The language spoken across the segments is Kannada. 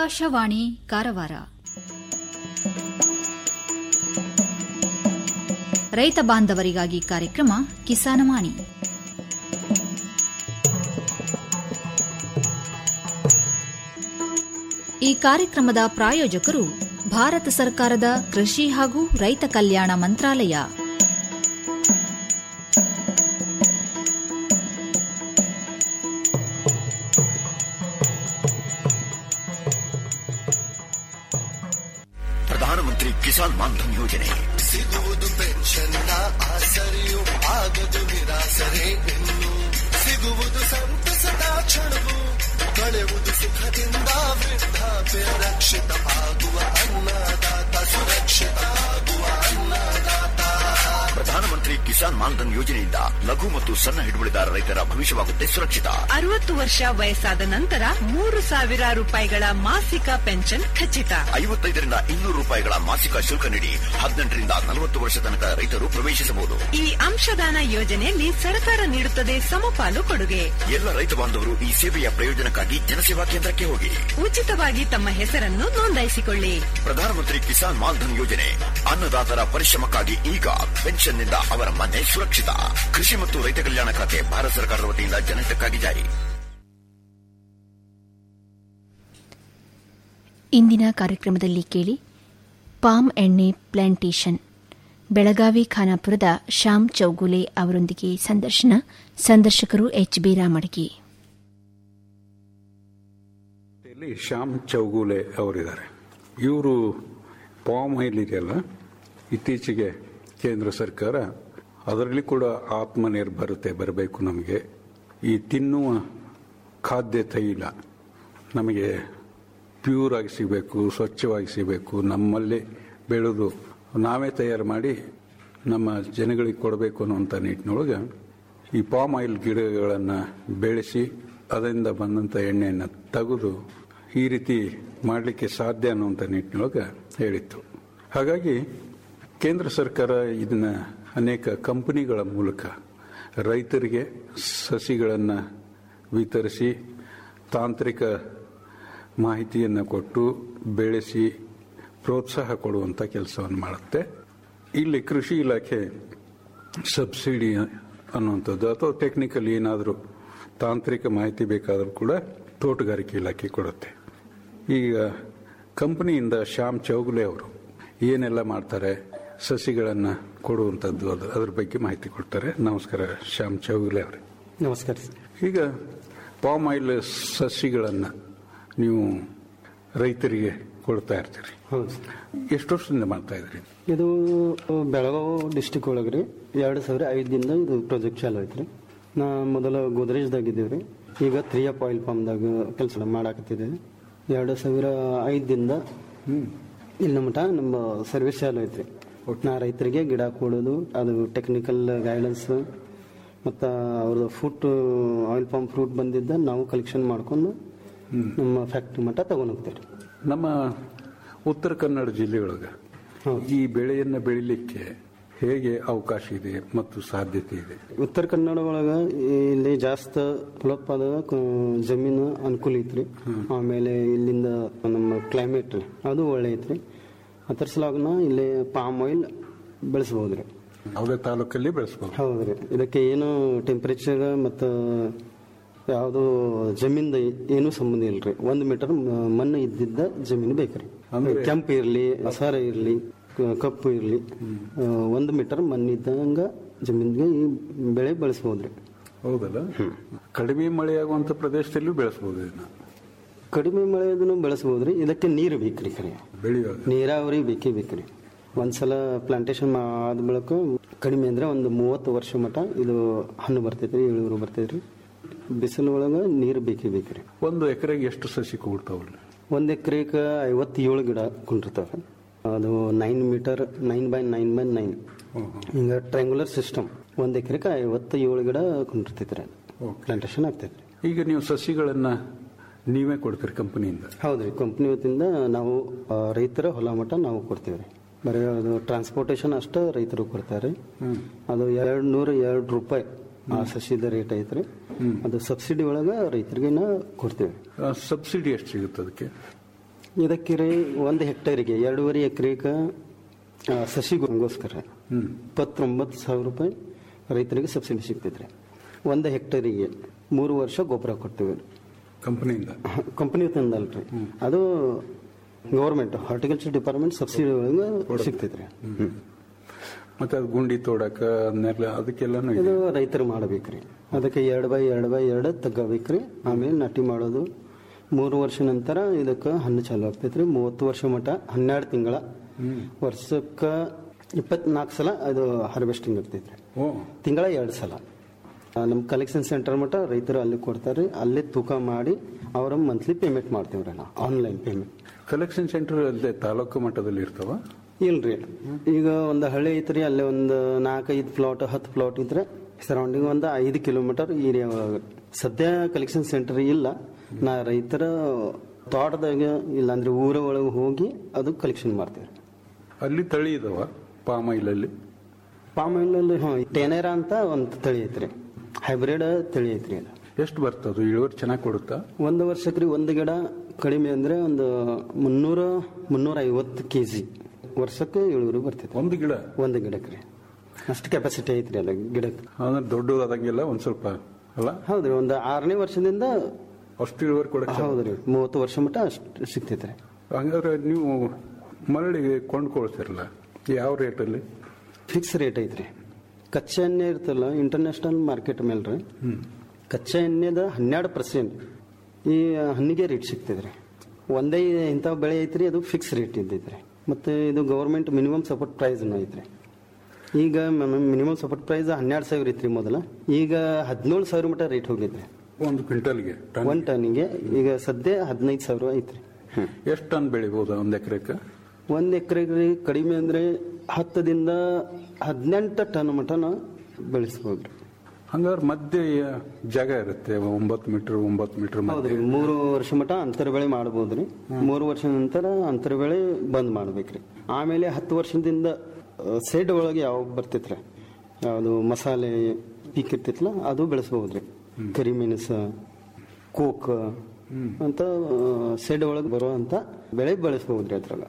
ಆಕಾಶವಾಣಿ ಕಾರವಾರ ರೈತ ಬಾಂಧವರಿಗಾಗಿ ಕಾರ್ಯಕ್ರಮ ಕಿಸಾನವಾಣಿ ಈ ಕಾರ್ಯಕ್ರಮದ ಪ್ರಾಯೋಜಕರು ಭಾರತ ಸರ್ಕಾರದ ಕೃಷಿ ಹಾಗೂ ರೈತ ಕಲ್ಯಾಣ ಮಂತ್ರಾಲಯ ಪ್ರಧಾನಮಂತ್ರಿ ಕಿಸಾನ್ ಮಾನ್ಧನ್ ಯೋಜನೆ ಸಿಗುವುದು ಪೆನ್ಷನ್ನ ಆಸರೆಯು ಆಗದು ನಿರಾಸರೆ ಇನ್ನು ಸಿಗುವುದು ಸಂತಸದ ಕ್ಷಣವು ಕಳೆವುದು ಸುಖದಿಂದ ವೃದ್ಧಾಪ್ಯ ರಕ್ಷಿತ ಆಗುವ ಅನ್ನದಾತ ಸುರಕ್ಷಿತ ಆಗುವ ಅನ್ನದಾತ ಪ್ರಧಾನಮಂತ್ರಿ ಕಿಸಾನ್ ಮಾನ್ಧನ್ ಯೋಜನೆಯಿಂದ ಲಘು ಮತ್ತು ಸಣ್ಣ ಹಿಡುವಳಿದಾರ ರೈತರ ಭವಿಷ್ಯವಾಗುತ್ತೆ ಸುರಕ್ಷಿತ ಅರವತ್ತು ವರ್ಷ ವಯಸ್ಸಾದ ನಂತರ ಮೂರು ಸಾವಿರ ರೂಪಾಯಿಗಳ ಮಾಸಿಕ ಪೆನ್ಷನ್ ಖಚಿತ ಐವತ್ತೈದರಿಂದ ಇನ್ನೂರು ರೂಪಾಯಿಗಳ ಮಾಸಿಕ ಶುಲ್ಕ ನೀಡಿ ಹದಿನೆಂಟರಿಂದ ನಲವತ್ತು ವರ್ಷ ತನಕ ರೈತರು ಪ್ರವೇಶಿಸಬಹುದು ಈ ಅಂಶದಾನ ಯೋಜನೆಯಲ್ಲಿ ಸರ್ಕಾರ ನೀಡುತ್ತದೆ ಸಮಪಾಲು ಕೊಡುಗೆ ಎಲ್ಲ ರೈತ ಬಾಂಧವರು ಈ ಸೇವೆಯ ಪ್ರಯೋಜನಕ್ಕಾಗಿ ಜನಸೇವಾ ಕೇಂದ್ರಕ್ಕೆ ಹೋಗಿ ಉಚಿತವಾಗಿ ತಮ್ಮ ಹೆಸರನ್ನು ನೋಂದಾಯಿಸಿಕೊಳ್ಳಿ ಪ್ರಧಾನಮಂತ್ರಿ ಕಿಸಾನ್ ಮಾನ್ಧನ್ ಯೋಜನೆ ಅನ್ನದಾತರ ಪರಿಶ್ರಮಕ್ಕಾಗಿ ಈಗ ಪೆನ್ಷನ್ನಿಂದ ಅವರ ಮನೆ ಸುರಕ್ಷಿತ ಕೃಷಿ ಮತ್ತು ರೈತ ಕಲ್ಯಾಣ ಖಾತೆ ಭಾರತ ಸರ್ಕಾರದ ವತಿಯಿಂದ ಜನಹಿತಕ್ಕಾಗಿ ಜಾರಿ ಇಂದಿನ ಕಾರ್ಯಕ್ರಮದಲ್ಲಿ ಕೇಳಿ ಪಾಮ್ ಎಣ್ಣೆ ಪ್ಲಾಂಟೇಷನ್ ಬೆಳಗಾವಿ ಖಾನಾಪುರದ ಶ್ಯಾಮ್ ಚೌಗುಲೆ ಅವರೊಂದಿಗೆ ಸಂದರ್ಶನ ಸಂದರ್ಶಕರು ಎಚ್ ಬಿ ರಾಮಡ್ಗಿ ಇಲ್ಲಿ ಶ್ಯಾಮ್ ಚೌಗೂಲೆ ಅವರಿದ್ದಾರೆ ಇವರು ಪಾಮ್ ಆಯಿಲ್ ಇದೆಯಲ್ಲ ಇತ್ತೀಚೆಗೆ ಕೇಂದ್ರ ಸರ್ಕಾರ ಅದರಲ್ಲಿ ಕೂಡ ಆತ್ಮನಿರ್ಭರತೆ ಬರಬೇಕು ನಮಗೆ ಈ ತಿನ್ನುವ ಖಾದ್ಯ ತೈಲ ನಮಗೆ ಪ್ಯೂರ್ ಆಗಿ ಸಿಗಬೇಕು ಸ್ವಚ್ಛವಾಗಿ ಸಿಗಬೇಕು ನಮ್ಮಲ್ಲೇ ಬೆಳೆದು ನಾವೇ ತಯಾರು ಮಾಡಿ ನಮ್ಮ ಜನಗಳಿಗೆ ಕೊಡಬೇಕು ಅನ್ನುವಂಥ ನಿಟ್ಟಿನೊಳಗೆ ಈ ಪಾಮ್ ಆಯಿಲ್ ಗಿಡಗಳನ್ನು ಬೆಳೆಸಿ ಅದರಿಂದ ಬಂದಂಥ ಎಣ್ಣೆಯನ್ನು ತೆಗೆದು ಈ ರೀತಿ ಮಾಡಲಿಕ್ಕೆ ಸಾಧ್ಯ ಅನ್ನುವಂಥ ನಿಟ್ಟಿನೊಳಗೆ ಹೇಳಿತ್ತು ಹಾಗಾಗಿ ಕೇಂದ್ರ ಸರ್ಕಾರ ಇದನ್ನ ಅನೇಕ ಕಂಪನಿಗಳ ಮೂಲಕ ರೈತರಿಗೆ ಸಸಿಗಳನ್ನು ವಿತರಿಸಿ ತಾಂತ್ರಿಕ ಮಾಹಿತಿಯನ್ನು ಕೊಟ್ಟು ಬೆಳೆಸಿ ಪ್ರೋತ್ಸಾಹ ಕೊಡುವಂಥ ಕೆಲಸವನ್ನು ಮಾಡುತ್ತೆ ಇಲ್ಲಿ ಕೃಷಿ ಇಲಾಖೆ ಸಬ್ಸಿಡಿ ಅನ್ನುವಂಥದ್ದು ಅಥವಾ ಟೆಕ್ನಿಕಲ್ ಏನಾದರೂ ತಾಂತ್ರಿಕ ಮಾಹಿತಿ ಬೇಕಾದರೂ ಕೂಡ ತೋಟಗಾರಿಕೆ ಇಲಾಖೆ ಕೊಡುತ್ತೆ ಈಗ ಕಂಪನಿಯಿಂದ ಶ್ಯಾಮ್ ಚೌಗುಲೆ ಅವರು ಏನೆಲ್ಲ ಮಾಡ್ತಾರೆ ಸಸಿಗಳನ್ನು ಕೊಡುವಂಥದ್ದು ಅದು ಅದ್ರ ಬಗ್ಗೆ ಮಾಹಿತಿ ಕೊಡ್ತಾರೆ ನಮಸ್ಕಾರ ಶ್ಯಾಮ್ ಚೌಗುಲೆ ಅವರೇ ನಮಸ್ಕಾರ ಸರ್ ಈಗ ಪಾಮ್ ಆಯಿಲ್ ಸಸಿಗಳನ್ನು ನೀವು ರೈತರಿಗೆ ಕೊಡ್ತಾ ಇರ್ತೀರಿ ಹೌದು ಸರ್ ಎಷ್ಟು ವರ್ಷದಿಂದ ಮಾಡ್ತಾ ಇದ್ರಿ ಇದು ಬೆಳಗಾವಿ ಡಿಸ್ಟಿಕ್ ಒಳಗೆ ರೀ ಎರಡು ಸಾವಿರ ಐದರಿಂದ ಇದು ಪ್ರಾಜೆಕ್ಟ್ ಚಾಲು ಐತ್ರಿ ರೀ ನಾ ಮೊದಲು ಗೋದ್ರೇಜ್ದಾಗ ಇದ್ದೀವಿ ರೀ ಈಗ ತ್ರೀ ಅಪ್ ಆಯಿಲ್ ಪಂಪ್ದಾಗ ಕೆಲಸ ಮಾಡಾಕತ್ತಿದ್ದೀವಿ ಎರಡು ಸಾವಿರ ಐದರಿಂದ ಇಲ್ಲಿ ಮಟ ನಮ್ಮ ಸರ್ವಿಸ್ ಚಾಲು ಐತ್ರಿ ನಾ ರೈತರಿಗೆ ಗಿಡ ಕೊಡೋದು ಅದು ಟೆಕ್ನಿಕಲ್ ಗೈಡೆನ್ಸ್ ಮತ್ತು ಅವ್ರದ್ದು ಫುಟ್ ಆಯಿಲ್ ಪಂಪ್ ಫ್ರೂಟ್ ಬಂದಿದ್ದ ನಾವು ಕಲೆಕ್ಷನ್ ಮಾಡ್ಕೊಂಡು ನಮ್ಮ ಫ್ಯಾಕ್ಟ್ರಿ ಮಟ್ಟ ತಗೊಂಡು ಹೋಗ್ತೇವೆ ರೀ ನಮ್ಮ ಉತ್ತರ ಕನ್ನಡ ಜಿಲ್ಲೆಯೊಳಗೆ ಹೌದು. ಈ ಬೆಳೆಯನ್ನು ಬೆಳಿಲಿಕ್ಕೆ ಹೇಗೆ ಅವಕಾಶ ಇದೆ ಮತ್ತು ಸಾಧ್ಯತೆ ಇದೆ ಉತ್ತರ ಕನ್ನಡ ಒಳಗ ಇಲ್ಲಿ ಜಾಸ್ತಿ ಫಲವತ್ತಾದ ಕ- ಜಮೀನು ಅನುಕೂಲ ಐತ್ರಿ ಆಮೇಲೆ ಇಲ್ಲಿಂದ ನಮ್ಮ ಕ್ಲೈಮೇಟ್ ರೀ ಅದು ಒಳ್ಳೆ ಐತ್ರಿ ಅದ್ರ ಸಲಾಗನ ಇಲ್ಲಿ ಪಾಮ್ ಆಯಿಲ್ ಬೆಳೆಸ್ಬೋದ್ರಿ ಯಾವುದೇ ತಾಲೂಕಲ್ಲಿ ಬೆಳೆಸ್ಬೋದು ಹೌದ್ರಿ ಇದಕ್ಕೆ ಏನು ಟೆಂಪರೇಚರ್ ಮತ್ತು ಯಾವುದು ಜಮೀನ್ದ ಏನು ಸಂಬಂಧ ಇಲ್ರಿ ಒಂದು ಮೀಟರ್ ಮ- ಮಣ್ಣು ಇದ್ದಿದ್ದ ಜಮೀನು ಬೇಕ್ರಿ ಅಂದ್ರೆ- ಕೆಂಪು ಇರಲಿ ಹಸಾರ ಇರಲಿ ಕಪ್ಪು ಇರಲಿ ಒಂದು ಮೀಟರ್ ಮಣ್ಣು ಇದ್ದಂಗ ಜಮೀನ್ಗೆ ಈ ಬೆಳೆ ಬೆಳೆಸ್ಬೋದ್ರಿ ಹೌದಲ್ಲ ಕಡಿಮೆ ಮಳೆಯಾಗುವಂಥ ಪ್ರದೇಶದಲ್ಲೂ ಬೆಳೆಸ್ಬೋದು ಇದನ್ನ ಕಡಿಮೆ ಮಳೆದನ್ನು ಬೆಳೆಸ್ಬೋದ್ರಿ ಇದಕ್ಕೆ ನೀರು ಬೇಕ್ರಿ ಖರೆ ಬೆಳೆಯುವಾಗ ನೀರಾವರಿ ಬೇಕೇ ಬೇಕ್ರಿ ಒಂದ್ಸಲ ಪ್ಲಾಂಟೇಶನ್ ಆದ ಬಳಿಕ ಕಡಿಮೆ ಅಂದ್ರೆ ಒಂದು ಮೂವತ್ತು ವರ್ಷ ಮಟ ಇದು ಹಣ್ಣು ಬರ್ತೈತ್ರಿ ಇಳುವರಿ ಬರ್ತೈತ್ರಿ ಬಿಸಿಲು ಒಳಗೆ ನೀರು ಬೇಕೇ ಬೇಕ್ರಿ ಒಂದು ಎಕರೆಗೆ ಎಷ್ಟು ಸಸಿ ಕೂಡ್ತಾವಲ್ಲ ಒಂದು ಎಕರೆಗೆ ಐವತ್ತೇಳು ಗಿಡ ಕುಂಡಿರ್ತಾವೆ ಅದು nine metre nine by nine by nine ಹಿಂಗೆ ಟ್ರಯಾಂಗುಲರ್ ಸಿಸ್ಟಮ್ ಒಂದು ಎಕರೆಗೆ ಐವತ್ತೇಳು ಗಿಡ ಕುಂಡಿರ್ತೈತ್ರಿ ಪ್ಲಾಂಟೇಶನ್ ಆಗ್ತೈತ್ರಿ ಈಗ ನೀವು ಸಸಿಗಳನ್ನ ನೀವೇ ಕೊಡ್ತೀರಿ ಕಂಪನಿಯಿಂದ ಹೌದ್ರಿ ಕಂಪ್ನಿ ವತಿಯಿಂದ ನಾವು ಆ, ರೈತರ ಹೊಲ ಮಟ್ಟ ನಾವು ಕೊಡ್ತೀವಿ ರೀ ಬರೀ ಅದು ಟ್ರಾನ್ಸ್ಪೋರ್ಟೇಷನ್ ಅಷ್ಟೇ ರೈತರು ಕೊಡ್ತಾರೆ ಅದು ಎರಡು ನೂರ ಎರಡು ರೂಪಾಯಿ ಆ ಸಸಿದ ರೇಟ್ ಐತ್ರಿ ಅದು ಸಬ್ಸಿಡಿ ಒಳಗೆ ರೈತರಿಗೆ ನಾ ಕೊಡ್ತೀವಿ ಸಬ್ಸಿಡಿ ಎಷ್ಟು ಸಿಗುತ್ತೆ ಅದಕ್ಕೆ ಇದಕ್ಕೆ ರೀ ಒಂದು ಹೆಕ್ಟೇರಿಗೆ ಎರಡೂವರೆ ಎಕರೆಗೆ ಸಸಿಗೋಸ್ಕರ ಇಪ್ಪತ್ತೊಂಬತ್ತು ಸಾವಿರ ರೂಪಾಯಿ ರೈತರಿಗೆ ಸಬ್ಸಿಡಿ ಸಿಗ್ತೈತ್ರಿ ಒಂದು ಹೆಕ್ಟೇರಿಗೆ ಮೂರು ವರ್ಷ ಗೊಬ್ಬರ ಕೊಡ್ತೀವಿ ಕಂಪನಿಯಿಂದ ಕಂಪನಿ ತಂದಲ್ರಿ ಅದು ಗೌರ್ಮೆಂಟ್ ಹಾರ್ಟಿಕಲ್ಚರ್ ಡಿಪಾರ್ಟ್ಮೆಂಟ್ ಸಬ್ಸಿಡಿ ಒಳಗೆ ಸಿಗ್ತೈತ್ರಿ ಹ್ಮ್. ಮತ್ತೆ ಅದು ಗುಂಡಿ ತೋಡಕ ಅದನ್ನೆಲ್ಲ ಅದಕ್ಕೆಲ್ಲಾನು ಇದೆ ಇದು ರೈತರು ಮಾಡಬೇಕ್ರಿ ಅದಕ್ಕೆ ಎರಡು ಬೈ ಎರಡು ಬೈ ಎರಡು ತಗೋಬೇಕ್ರಿ ಆಮೇಲೆ ನಾಟಿ ಮಾಡೋದು ಮೂರು ವರ್ಷ ನಂತರ ಇದಕ್ಕೆ ಹಣ್ಣು ಚಾಲು ಆಗ್ತೈತ್ರಿ ಮೂವತ್ತು ವರ್ಷ ಮಟ ಹನ್ನೆರಡು ತಿಂಗಳ ವರ್ಷಕ್ಕೆ ಇಪ್ಪತ್ನಾಲ್ಕು ಸಲ ಅದು ಹಾರ್ವೆಸ್ಟಿಂಗ್ ಇರ್ತೈತ್ರಿ ಓ ತಿಂಗಳ ಎರಡು ಸಲ ಆ, ನಮ್ಮ ಕಲೆಕ್ಷನ್ ಸೆಂಟರ್ ಮಟ್ಟ ರೈತರು ಅಲ್ಲಿ ಕೊಡ್ತಾರೆ ಅಲ್ಲೇ ತೂಕ ಮಾಡಿ ಅವರ ಮಂತ್ಲಿ ಪೇಮೆಂಟ್ ಮಾಡ್ತೀವ್ರಿ ನಾವು ಆನ್ಲೈನ್ ಪೇಮೆಂಟ್ ಕಲೆಕ್ಷನ್ ಸೆಂಟರ್ ಅಲ್ಲದೆ ತಾಲೂಕು ಮಟ್ಟದಲ್ಲಿ ಇರ್ತಾವ ಇಲ್ರಿ ಈಗ ಒಂದು ಹಳ್ಳಿ ಐತ್ರಿ ಅಲ್ಲಿ ಒಂದು ನಾಲ್ಕೈದು ಪ್ಲಾಟ್ ಹತ್ತು ಪ್ಲಾಟ್ ಇದ್ರೆ ಸರೌಂಡಿಂಗ್ ಒಂದು ಐದು ಕಿಲೋಮೀಟರ್ ಏರಿಯಾ ಒಳಗೆ ಸದ್ಯ ಕಲೆಕ್ಷನ್ ಸೆಂಟರ್ ಇಲ್ಲ ನಾ ರೈತರ ತೋಟದಾಗ ಇಲ್ಲಾಂದ್ರೆ ಊರ ಒಳಗೆ ಹೋಗಿ ಅದು ಕಲೆಕ್ಷನ್ ಮಾಡ್ತೀವಿ ಅಲ್ಲಿ ತಳಿ ಇದಾವ ಪಾಮ್ ಆಯಿಲಲ್ಲಿ ಪಾಮ್ ಆಯಿಲಲ್ಲಿ ಹಾಂ ಟೆನೇರಾ ಅಂತ ಒಂದು ತಳಿ ಐತ್ರಿ ಹೈಬ್ರಿಡ್ ತಳಿ ಐತ್ರಿ ಅದು ಎಷ್ಟು ಬರ್ತದೆ ಇಳುವರಿ ಚೆನ್ನಾಗಿ ಕೊಡುತ್ತಾ ಒಂದು ವರ್ಷಕ್ಕೆ ರೀ ಒಂದು ಗಿಡ ಕಡಿಮೆ ಅಂದ್ರೆ ಒಂದು ಮುನ್ನೂರ ಮುನ್ನೂರ ಐವತ್ತು ಕೆ ಜಿ ವರ್ಷಕ್ಕೆ ಇಳುವರಿ ಬರ್ತೈತೆ ಒಂದು ಗಿಡ ಒಂದು ಗಿಡಕ್ಕೆ ರೀ ಅಷ್ಟು ಕೆಪಾಸಿಟಿ ಐತ್ರಿ ಅಲ್ಲ ಗಿಡಕ್ಕೆ ಅಂದ್ರೆ ದೊಡ್ಡದಾದಂಗೆಲ್ಲ ಒಂದ್ ಸ್ವಲ್ಪ ಅಲ್ಲ ಹೌದ್ರಿ ಒಂದು ಆರನೇ ವರ್ಷದಿಂದ ಅಷ್ಟು ಇಳುವರಿ ಕೊಡಕ್ಕೆ ಹೌದ್ರಿ ಮೂವತ್ತು ವರ್ಷ ಮಟ್ಟ ಅಷ್ಟು ಸಿಗ್ತೈತ್ರಿ ಹಂಗಾದ್ರೆ ನೀವು ಮರಳಿ ಕೊಂಡ್ಕೊಳ್ತಿರಲ್ಲ ಯಾವ ರೇಟಲ್ಲಿ ಫಿಕ್ಸ್ ರೇಟ್ ಐತ್ರಿ ಕಚ್ಚಾ ಎಣ್ಣೆ ಇರ್ತಲ್ಲ ಇಂಟರ್ನ್ಯಾಷನಲ್ ಮಾರ್ಕೆಟ್ ಮೇಲೆ ರೀ ಕಚ್ಚಾ ಎಣ್ಣೆದ ಹನ್ನೆರಡು ಪರ್ಸೆಂಟ್ ಈ ಹಣ್ಣಿಗೆ ರೇಟ್ ಸಿಗ್ತೈತ್ರಿ ಒಂದೇ ಇಂಥ ಬೆಳೆ ಐತ್ರಿ ಅದು ಫಿಕ್ಸ್ ರೇಟ್ ಇದ್ದೈತ್ರಿ ಮತ್ತೆ ಇದು ಗೌರ್ಮೆಂಟ್ ಮಿನಿಮಮ್ ಸಪೋರ್ಟ್ ಪ್ರೈಸ್ ಐತ್ರಿ ಈಗ ಮಿನಿಮಮ್ ಸಪೋರ್ಟ್ ಪ್ರೈಸ್ ಹನ್ನೆರಡು ಸಾವಿರ ಐತ್ರಿ ಮೊದಲ ಈಗ ಹದಿನೇಳು ಸಾವಿರ ಮಟ್ಟ ರೇಟ್ ಹೋಗೈತ್ರಿ ಒಂದು ಕ್ವಿಂಟಲ್ಗೆ ಟನ್ ಒನ್ ಟನ್ನಿಗೆ ಈಗ ಸದ್ಯ ಹದಿನೈದು ಸಾವಿರ ಐತ್ರಿ ಎಷ್ಟು ಟನ್ ಬೆಳಿಬಹುದು ಒಂದ್ ಎಕರೆಕ್ಕೆ ಒಂದ್ ಎಕರೆಗೆ ಕಡಿಮೆ ಅಂದ್ರೆ ಹತ್ತದಿಂದ ಹದಿನೆಂಟು ಟನ್ ಮಟನ ಬೆಳೆಸ್ಬೋದ್ರಿ ಹಂಗಾದ್ರೆ ಮಧ್ಯೆ ಜಾಗ ಇರುತ್ತೆ ಒಂಬತ್ತು ಮೀಟರ್ ಒಂಬತ್ತು ಮೀಟರ್ ಹೌದ್ರಿ ಮೂರು ವರ್ಷ ಮಟ ಅಂತರ ಬೆಳೆ ಮಾಡ್ಬೋದ್ರಿ ಮೂರು ವರ್ಷ ನಂತರ ಅಂತರ ಬೆಳೆ ಬಂದ್ ಮಾಡ್ಬೇಕ್ರಿ ಆಮೇಲೆ ಹತ್ತು ವರ್ಷದಿಂದ ಸೈಡ್ ಒಳಗೆ ಯಾವ ಬರ್ತೈತ್ರಿ ಯಾವುದು ಮಸಾಲೆ ಪೀಕ್ ಇರ್ತೈತಲ್ಲ ಅದು ಬೆಳೆಸ್ಬೋದ್ರಿ ಕರಿಮೆಣಸ ಕೋಕ್ ಅಂತ ಸೈಡ್ ಒಳಗೆ ಬರುವಂತ ಬೆಳೆ ಬೆಳೆಸ್ಬೋದ್ರಿ ಅದ್ರಾಗ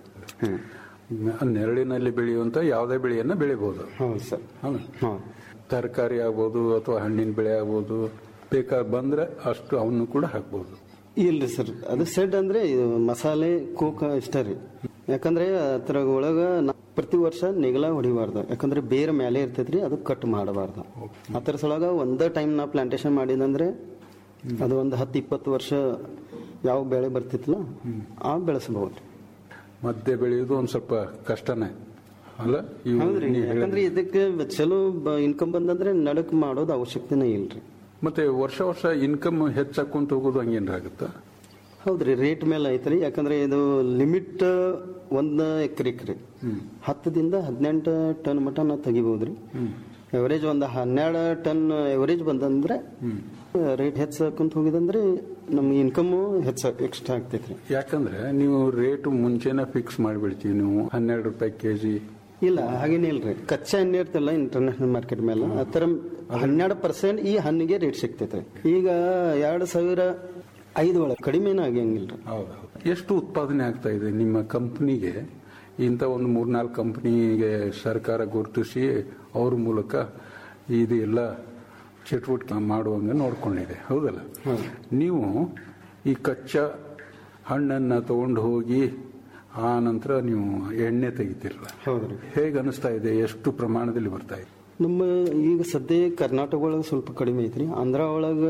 ಹ್ಮ್ ನೆರಳಿನಲ್ಲಿ ಬೆಳೆಯುವಂತ ಯಾವುದೇ ಬೆಳೆಯನ್ನ ಬೆಳಿಬಹುದು ಹೌದು ಸರ್ ಹೌದು ಹೌದು ತರಕಾರಿ ಆಗ್ಬೋದು ಅಥವಾ ಹಣ್ಣಿನ ಬೆಳೆ ಆಗ್ಬೋದು ಬೇಕಾದ್ರೆ ಬಂದ್ರೆ ಅಷ್ಟು ಅವನ್ನು ಕೂಡ ಹಾಕ್ಬೋದು ಇಲ್ರಿ ಸರ್ ಅದು ಸೆಡ್ ಅಂದ್ರೆ ಇದು ಮಸಾಲೆ ಕೋಕ ಇಷ್ಟ ರೀ ಯಾಕಂದ್ರೆ ಅದ್ರ ಒಳಗ ನಾ- ಪ್ರತಿ ವರ್ಷ ನೆಗಲ ಹೊಡಿಬಾರ್ದು ಯಾಕಂದ್ರೆ ಬೇರೆ ಮೇಲೆ ಇರ್ತೈತ್ರಿ ಅದು ಕಟ್ ಮಾಡಬಾರ್ದು ಅದ್ರ ಸೊಳಗ ಒಂದೇ ಟೈಮ್ ನಾ ಪ್ಲಾಂಟೇಶನ್ ಮಾಡಿದಂದ್ರೆ ಅದು ಒಂದು ಹತ್ತು ಇಪ್ಪತ್ತು ವರ್ಷ ಯಾವ ಬೆಳೆ ಬರ್ತಿತ್ತಲ್ಲ ಆ ಬೆಳೆಸಬಹುದು ಮಧ್ಯೆ ಬೆಳೆಯೋದು ಒಂದ್ ಸ್ವಲ್ಪ ಕಷ್ಟನೇ ಅಲ್ಲ ಇವು ಹೌದ್ರಿ ನೀವ್ ಹೇಳಿದ- ಯಾಕಂದ್ರೆ ಇದಕ್ಕೆ ಚಲೋ ಇನ್ಕಮ್ ಬಂದಂದ್ರೆ ನಡಕ್ ಮಾಡೋದು ಅವಶ್ಯಕತೆನೇ ಇಲ್ರಿ ಮತ್ತೆ ವರ್ಷ ವರ್ಷ ಇನ್ಕಮ್ ಹೆಚ್ಚಾಕೊಂತ ಹೋಗೋದು ಹಂಗೇನಾಗುತ್ತಾ ಹೌದ್ರಿ ರೇಟ್ ಮೇಲೆ ಐತ್ರಿ ಯಾಕಂದ್ರೆ ಇದು ಲಿಮಿಟ್ ಒಂದ್ ಎಕರೆಕ್ ರೀ ಹತ್ತದಿಂದ ಹದಿನೆಂಟು ಟನ್ ಮಟ ನಾವು ತೆಗಿಬಹುದ್ರಿ ಎವರೇಜ್ ಒಂದು ಹನ್ನೆರಡು ಟನ್ ಎವರೇಜ್ ಬಂದಂದ್ರೆ ರೇಟ್ ಹೆಚ್ಚಾಕೊಂತ ಹೋಗಿದಂದ್ರೆ ನಮ್ಗೆ ಇನ್ಕಮ್ ಹೆಚ್ಚ ಎಕ್ಸ್ಟ್ರಾ ಆಗ್ತೈತ್ರಿ ಯಾಕಂದ್ರೆ ನೀವು ರೇಟ್ ಮುಂಚೆನೆ ಫಿಕ್ಸ್ ಮಾಡಿಬಿಡ್ತೀವಿ ನೀವು ಹನ್ನೆರಡು ರೂಪಾಯಿ ಕೆಜಿ ಇಲ್ಲ ಹಾಗೇನೇ ಇಲ್ರಿ ಕಚ್ಚಾ ಎಣ್ಣೆ ಇರ್ತಲ್ಲ ಇಂಟರ್ನ್ಯಾಷನಲ್ ಮಾರ್ಕೆಟ್ ಮೇಲೆ ಆ ಥರ ಹನ್ನೆರಡು ಪರ್ಸೆಂಟ್ ಈ ಹಣ್ಣಿಗೆ ರೇಟ್ ಸಿಗ್ತೈತ್ರಿ ಈಗ ಎರಡು ಸಾವಿರ ಐದು ಒಳಗೆ ಕಡಿಮೆನೂ ಆಗಂಗಿಲ್ರಿ ಹೌದೌದು ಎಷ್ಟು ಉತ್ಪಾದನೆ ಆಗ್ತಾ ಇದೆ ನಿಮ್ಮ ಕಂಪನಿಗೆ ಇಂಥ ಒಂದು ಮೂರ್ನಾಲ್ಕು ಕಂಪನಿಗೆ ಸರ್ಕಾರ ಗುರುತಿಸಿ ಅವ್ರ ಮೂಲಕ ಇದು ಎಲ್ಲ ಚಟುವಟಿಕೆ ಮಾಡುವಂಗೆ ನೋಡ್ಕೊಂಡಿದೆ ಹೌದಲ್ಲ ನೀವು ಈ ಕಚ್ಚಾ ಹಣ್ಣನ್ನ ತಗೊಂಡು ಹೋಗಿ ಆ ನಂತರ ನೀವು ಎಣ್ಣೆ ತೆಗಿತಿರಲ್ಲ ಹೌದ್ರಿ ಹೇಗೆ ಅನಿಸ್ತಾ ಇದೆ ಎಷ್ಟು ಪ್ರಮಾಣದಲ್ಲಿ ಬರ್ತಾ ಇದೆ ನಮ್ಮ ಈಗ ಸದ್ಯ ಕರ್ನಾಟಕ ಒಳಗೆ ಸ್ವಲ್ಪ ಕಡಿಮೆ ಐತ್ರಿ ಆಂಧ್ರ ಒಳಗೆ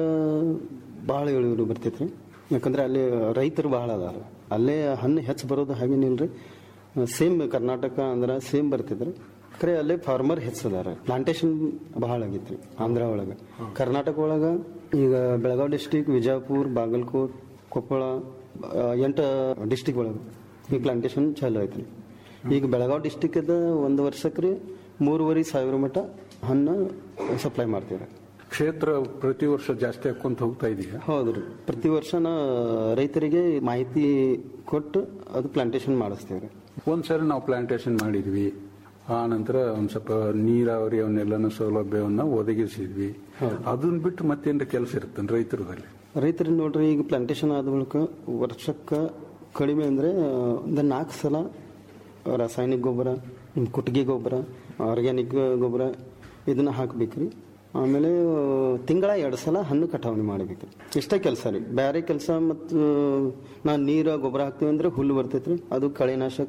ಭಾಳ ಇಳುವರಿ ಬರ್ತೈತ್ರಿ ಯಾಕಂದ್ರೆ ಅಲ್ಲಿ ರೈತರು ಭಾಳ ಅದಾರ ಅಲ್ಲೇ ಹಣ್ಣು ಹೆಚ್ಚು ಬರೋದು ಹಾಗೇನಿಲ್ರಿ ಸೇಮ್ ಕರ್ನಾಟಕ ಆಂಧ್ರ ಸೇಮ್ ಬರ್ತೈತ್ರಿ ಖರೆ ಅಲ್ಲೇ ಫಾರ್ಮರ್ ಹೆಚ್ಚದಾರ ಪ್ಲಾಂಟೇಶನ್ ಭಾಳ ಆಗೈತ್ರಿ ಆಂಧ್ರ ಒಳಗೆ ಕರ್ನಾಟಕ ಒಳಗೆ ಈಗ ಬೆಳಗಾವಿ ಡಿಸ್ಟಿಕ್ ವಿಜಯಪುರ ಬಾಗಲಕೋಟ್ ಕೊಪ್ಪಳ ಆ, ಎಂಟು ಡಿಸ್ಟಿಕ್ ಒಳಗೆ ಈ ಪ್ಲಾಂಟೇಶನ್ ಚಾಲು ಐತ್ರಿ ಈಗ ಬೆಳಗಾವಿ ಡಿಸ್ಟಿಕ್ ಒಂದು ವರ್ಷಕ್ಕೆ ರೀ ಮೂರುವರೆ ಸಾವಿರ ಮಟ ಹಣ್ಣು ಸಪ್ಲೈ ಮಾಡ್ತೀವಿ ಕ್ಷೇತ್ರ ಪ್ರತಿ ವರ್ಷ ಜಾಸ್ತಿ ಹಾಕೊಂತ ಹೋಗ್ತಾ ಇದೆಯಾ ಹೌದ್ರಿ ಪ್ರತಿ ವರ್ಷ ನಾ ರೈತರಿಗೆ ಮಾಹಿತಿ ಕೊಟ್ಟು ಅದು ಪ್ಲಾಂಟೇಶನ್ ಮಾಡಿಸ್ತೀವಿ ರೀ ಒಂದ್ಸರಿ ನಾವು ಪ್ಲಾಂಟೇಶನ್ ಮಾಡಿದ್ವಿ ಆ ನಂತರ ಒಂದ್ ಸ್ವಲ್ಪ ನೀರಾವರಿ ಅವನ್ನೆಲ್ಲನೂ ಸೌಲಭ್ಯವನ್ನ ಒದಗಿಸಿದ್ವಿ ಅದನ್ನ ಬಿಟ್ಟು ಮತ್ತೇನ್ರ ಕೆಲಸ ಇರುತ್ತೆ ರೈತರದಲ್ಲಿ ರೈತರಿಗೆ ನೋಡ್ರಿ ಈಗ ಪ್ಲಾಂಟೇಶನ್ ಆದ ಬಳಿಕ ವರ್ಷಕ್ಕೆ ಕಡಿಮೆ ಅಂದರೆ ಒಂದು ನಾಲ್ಕು ಸಲ ರಾಸಾಯನಿಕ ಗೊಬ್ಬರ ನಿಮ್ಮ ಕುಟ್ಟಿಗೆ ಗೊಬ್ಬರ ಆರ್ಗ್ಯಾನಿಕ್ ಗೊಬ್ಬರ ಇದನ್ನು ಹಾಕ್ಬೇಕ್ರಿ ಆಮೇಲೆ ತಿಂಗಳ ಎರಡು ಸಲ ಹಣ್ಣು ಕಟಾವಣೆ ಮಾಡಬೇಕು ಇಷ್ಟೇ ಕೆಲಸ ರೀ ಬೇರೆ ಕೆಲಸ ಮತ್ತು ನಾನು ನೀರು ಗೊಬ್ಬರ ಹಾಕ್ತೀವಿ ಅಂದರೆ ಹುಲ್ಲು ಬರ್ತೈತೆ ರೀ ಅದು ಕಳೆನಾಶಕ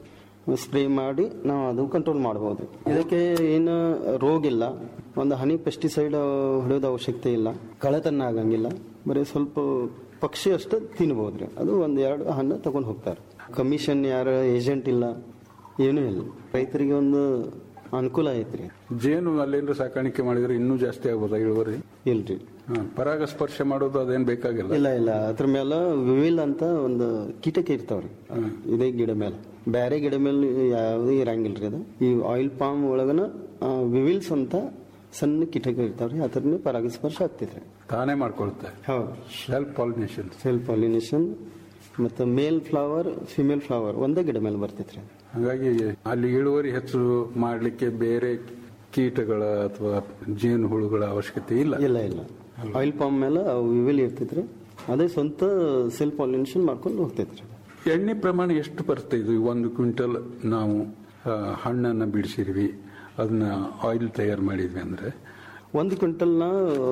ಸ್ಪ್ರೇ ಮಾಡಿ ನಾವು ಅದು ಕಂಟ್ರೋಲ್ ಮಾಡ್ಬೋದು ಇದಕ್ಕೆ ಏನು ರೋಗ ಇಲ್ಲ ಒಂದು ಹನಿ ಪೆಸ್ಟಿಸೈಡ್ ಹೊಡೆಯೋದು ಅವಶ್ಯಕತೆ ಇಲ್ಲ ಕಳೆತನ ಆಗಂಗಿಲ್ಲ ಬರೀ ಸ್ವಲ್ಪ ಪಕ್ಷಿ ಅಷ್ಟು ತಿನ್ಬೋದು ರೀ ಅದು ಒಂದು ಎರಡು ಹಣ್ಣು ತಗೊಂಡು ಹೋಗ್ತಾರೆ ಕಮಿಷನ್ ಯಾರು ಏಜೆಂಟ್ ಇಲ್ಲ ಏನೂ ಇಲ್ಲ ರೈತರಿಗೆ ಒಂದು ಅನುಕೂಲ ಐತ್ರಿ ಜೇನು ಅಲ್ಲೇನ್ರ ಸಾಕಾಣಿಕೆ ಮಾಡಿದ್ರೆ ಇನ್ನೂ ಜಾಸ್ತಿ ಆಗ್ಬೋದಾ ಇಳುವರಿ ಇಲ್ರಿ ಹಾ, ಪರಾಗಸ್ಪರ್ಶ ಮಾಡೋದು ಅದೇನ್ ಬೇಕಾಗಿಲ್ಲ ಇಲ್ಲ ಇಲ್ಲ ಅದ್ರ ಮೇಲೆ ವಿವಿಲ್ ಅಂತ ಒಂದು ಕೀಟಕ ಇರ್ತಾವ್ರಿ ಇದೇ ಗಿಡ ಮೇಲೆ ಬೇರೆ ಗಿಡ ಮೇಲೆ ಯಾವುದೇ ಇರಂಗಿಲ್ರಿ ಅದು ಈ ಆಯಿಲ್ ಪಾಮ್ ಒಳಗನ ವಿವಿಲ್ಸ್ ಅಂತ ಸಣ್ಣ ಕೀಟಕ ಇರ್ತಾವ್ರಿ ಅದ್ರನ್ನ ಪರಾಗಸ್ಪರ್ಶ ಆಗ್ತೈತ್ರಿ ತಾನೇ ಮಾಡ್ಕೊಳುತ್ತೆ ಹೌದು ಸೆಲ್ಫ್ ಪಾಲಿನೇಷನ್ ಸೆಲ್ಫ್ ಪಾಲಿನೇಷನ್ ಮತ್ತು ಮೇಲ್ ಫ್ಲವರ್ ಫಿಮೇಲ್ ಫ್ಲವರ್ ಒಂದೇ ಗಿಡ ಮೇಲೆ ಬರ್ತೈತ್ರಿ ಹಾಗಾಗಿ ಅಲ್ಲಿ ಇಳುವರಿ ಹೆಚ್ಚು ಮಾಡ್ಲಿಕ್ಕೆ ಬೇರೆ ಕೀಟಗಳ ಅಥವಾ ಜೇನು ಹುಳುಗಳ ಅವಶ್ಯಕತೆ ಇಲ್ಲ ಇಲ್ಲ ಇಲ್ಲ ಆಯಿಲ್ ಪಾಮ್ ಮೇಲೆ ವಿವಿಲ್ ಇರ್ತೈತ್ರಿ ಅದೇ ಸ್ವಂತ ಸೆಲ್ಫ್ ಪಾಲಿನೇಷನ್ ಮಾಡ್ಕೊಂಡು ಹೋಗ್ತೈತ್ರಿ ಎಣ್ಣೆ ಪ್ರಮಾಣ ಎಷ್ಟು ಬರುತ್ತೆ ಇದು ಒಂದು ಕ್ವಿಂಟಲ್ ನಾವು ಆ, ಹಣ್ಣನ್ನ ಬಿಡಿಸಿದ್ವಿ ಅದನ್ನ ಆಯಿಲ್ ತಯಾರು ಮಾಡಿದ್ವಿ ಅಂದ್ರೆ ಒಂದು ಕ್ವಿಂಟಲ್ನ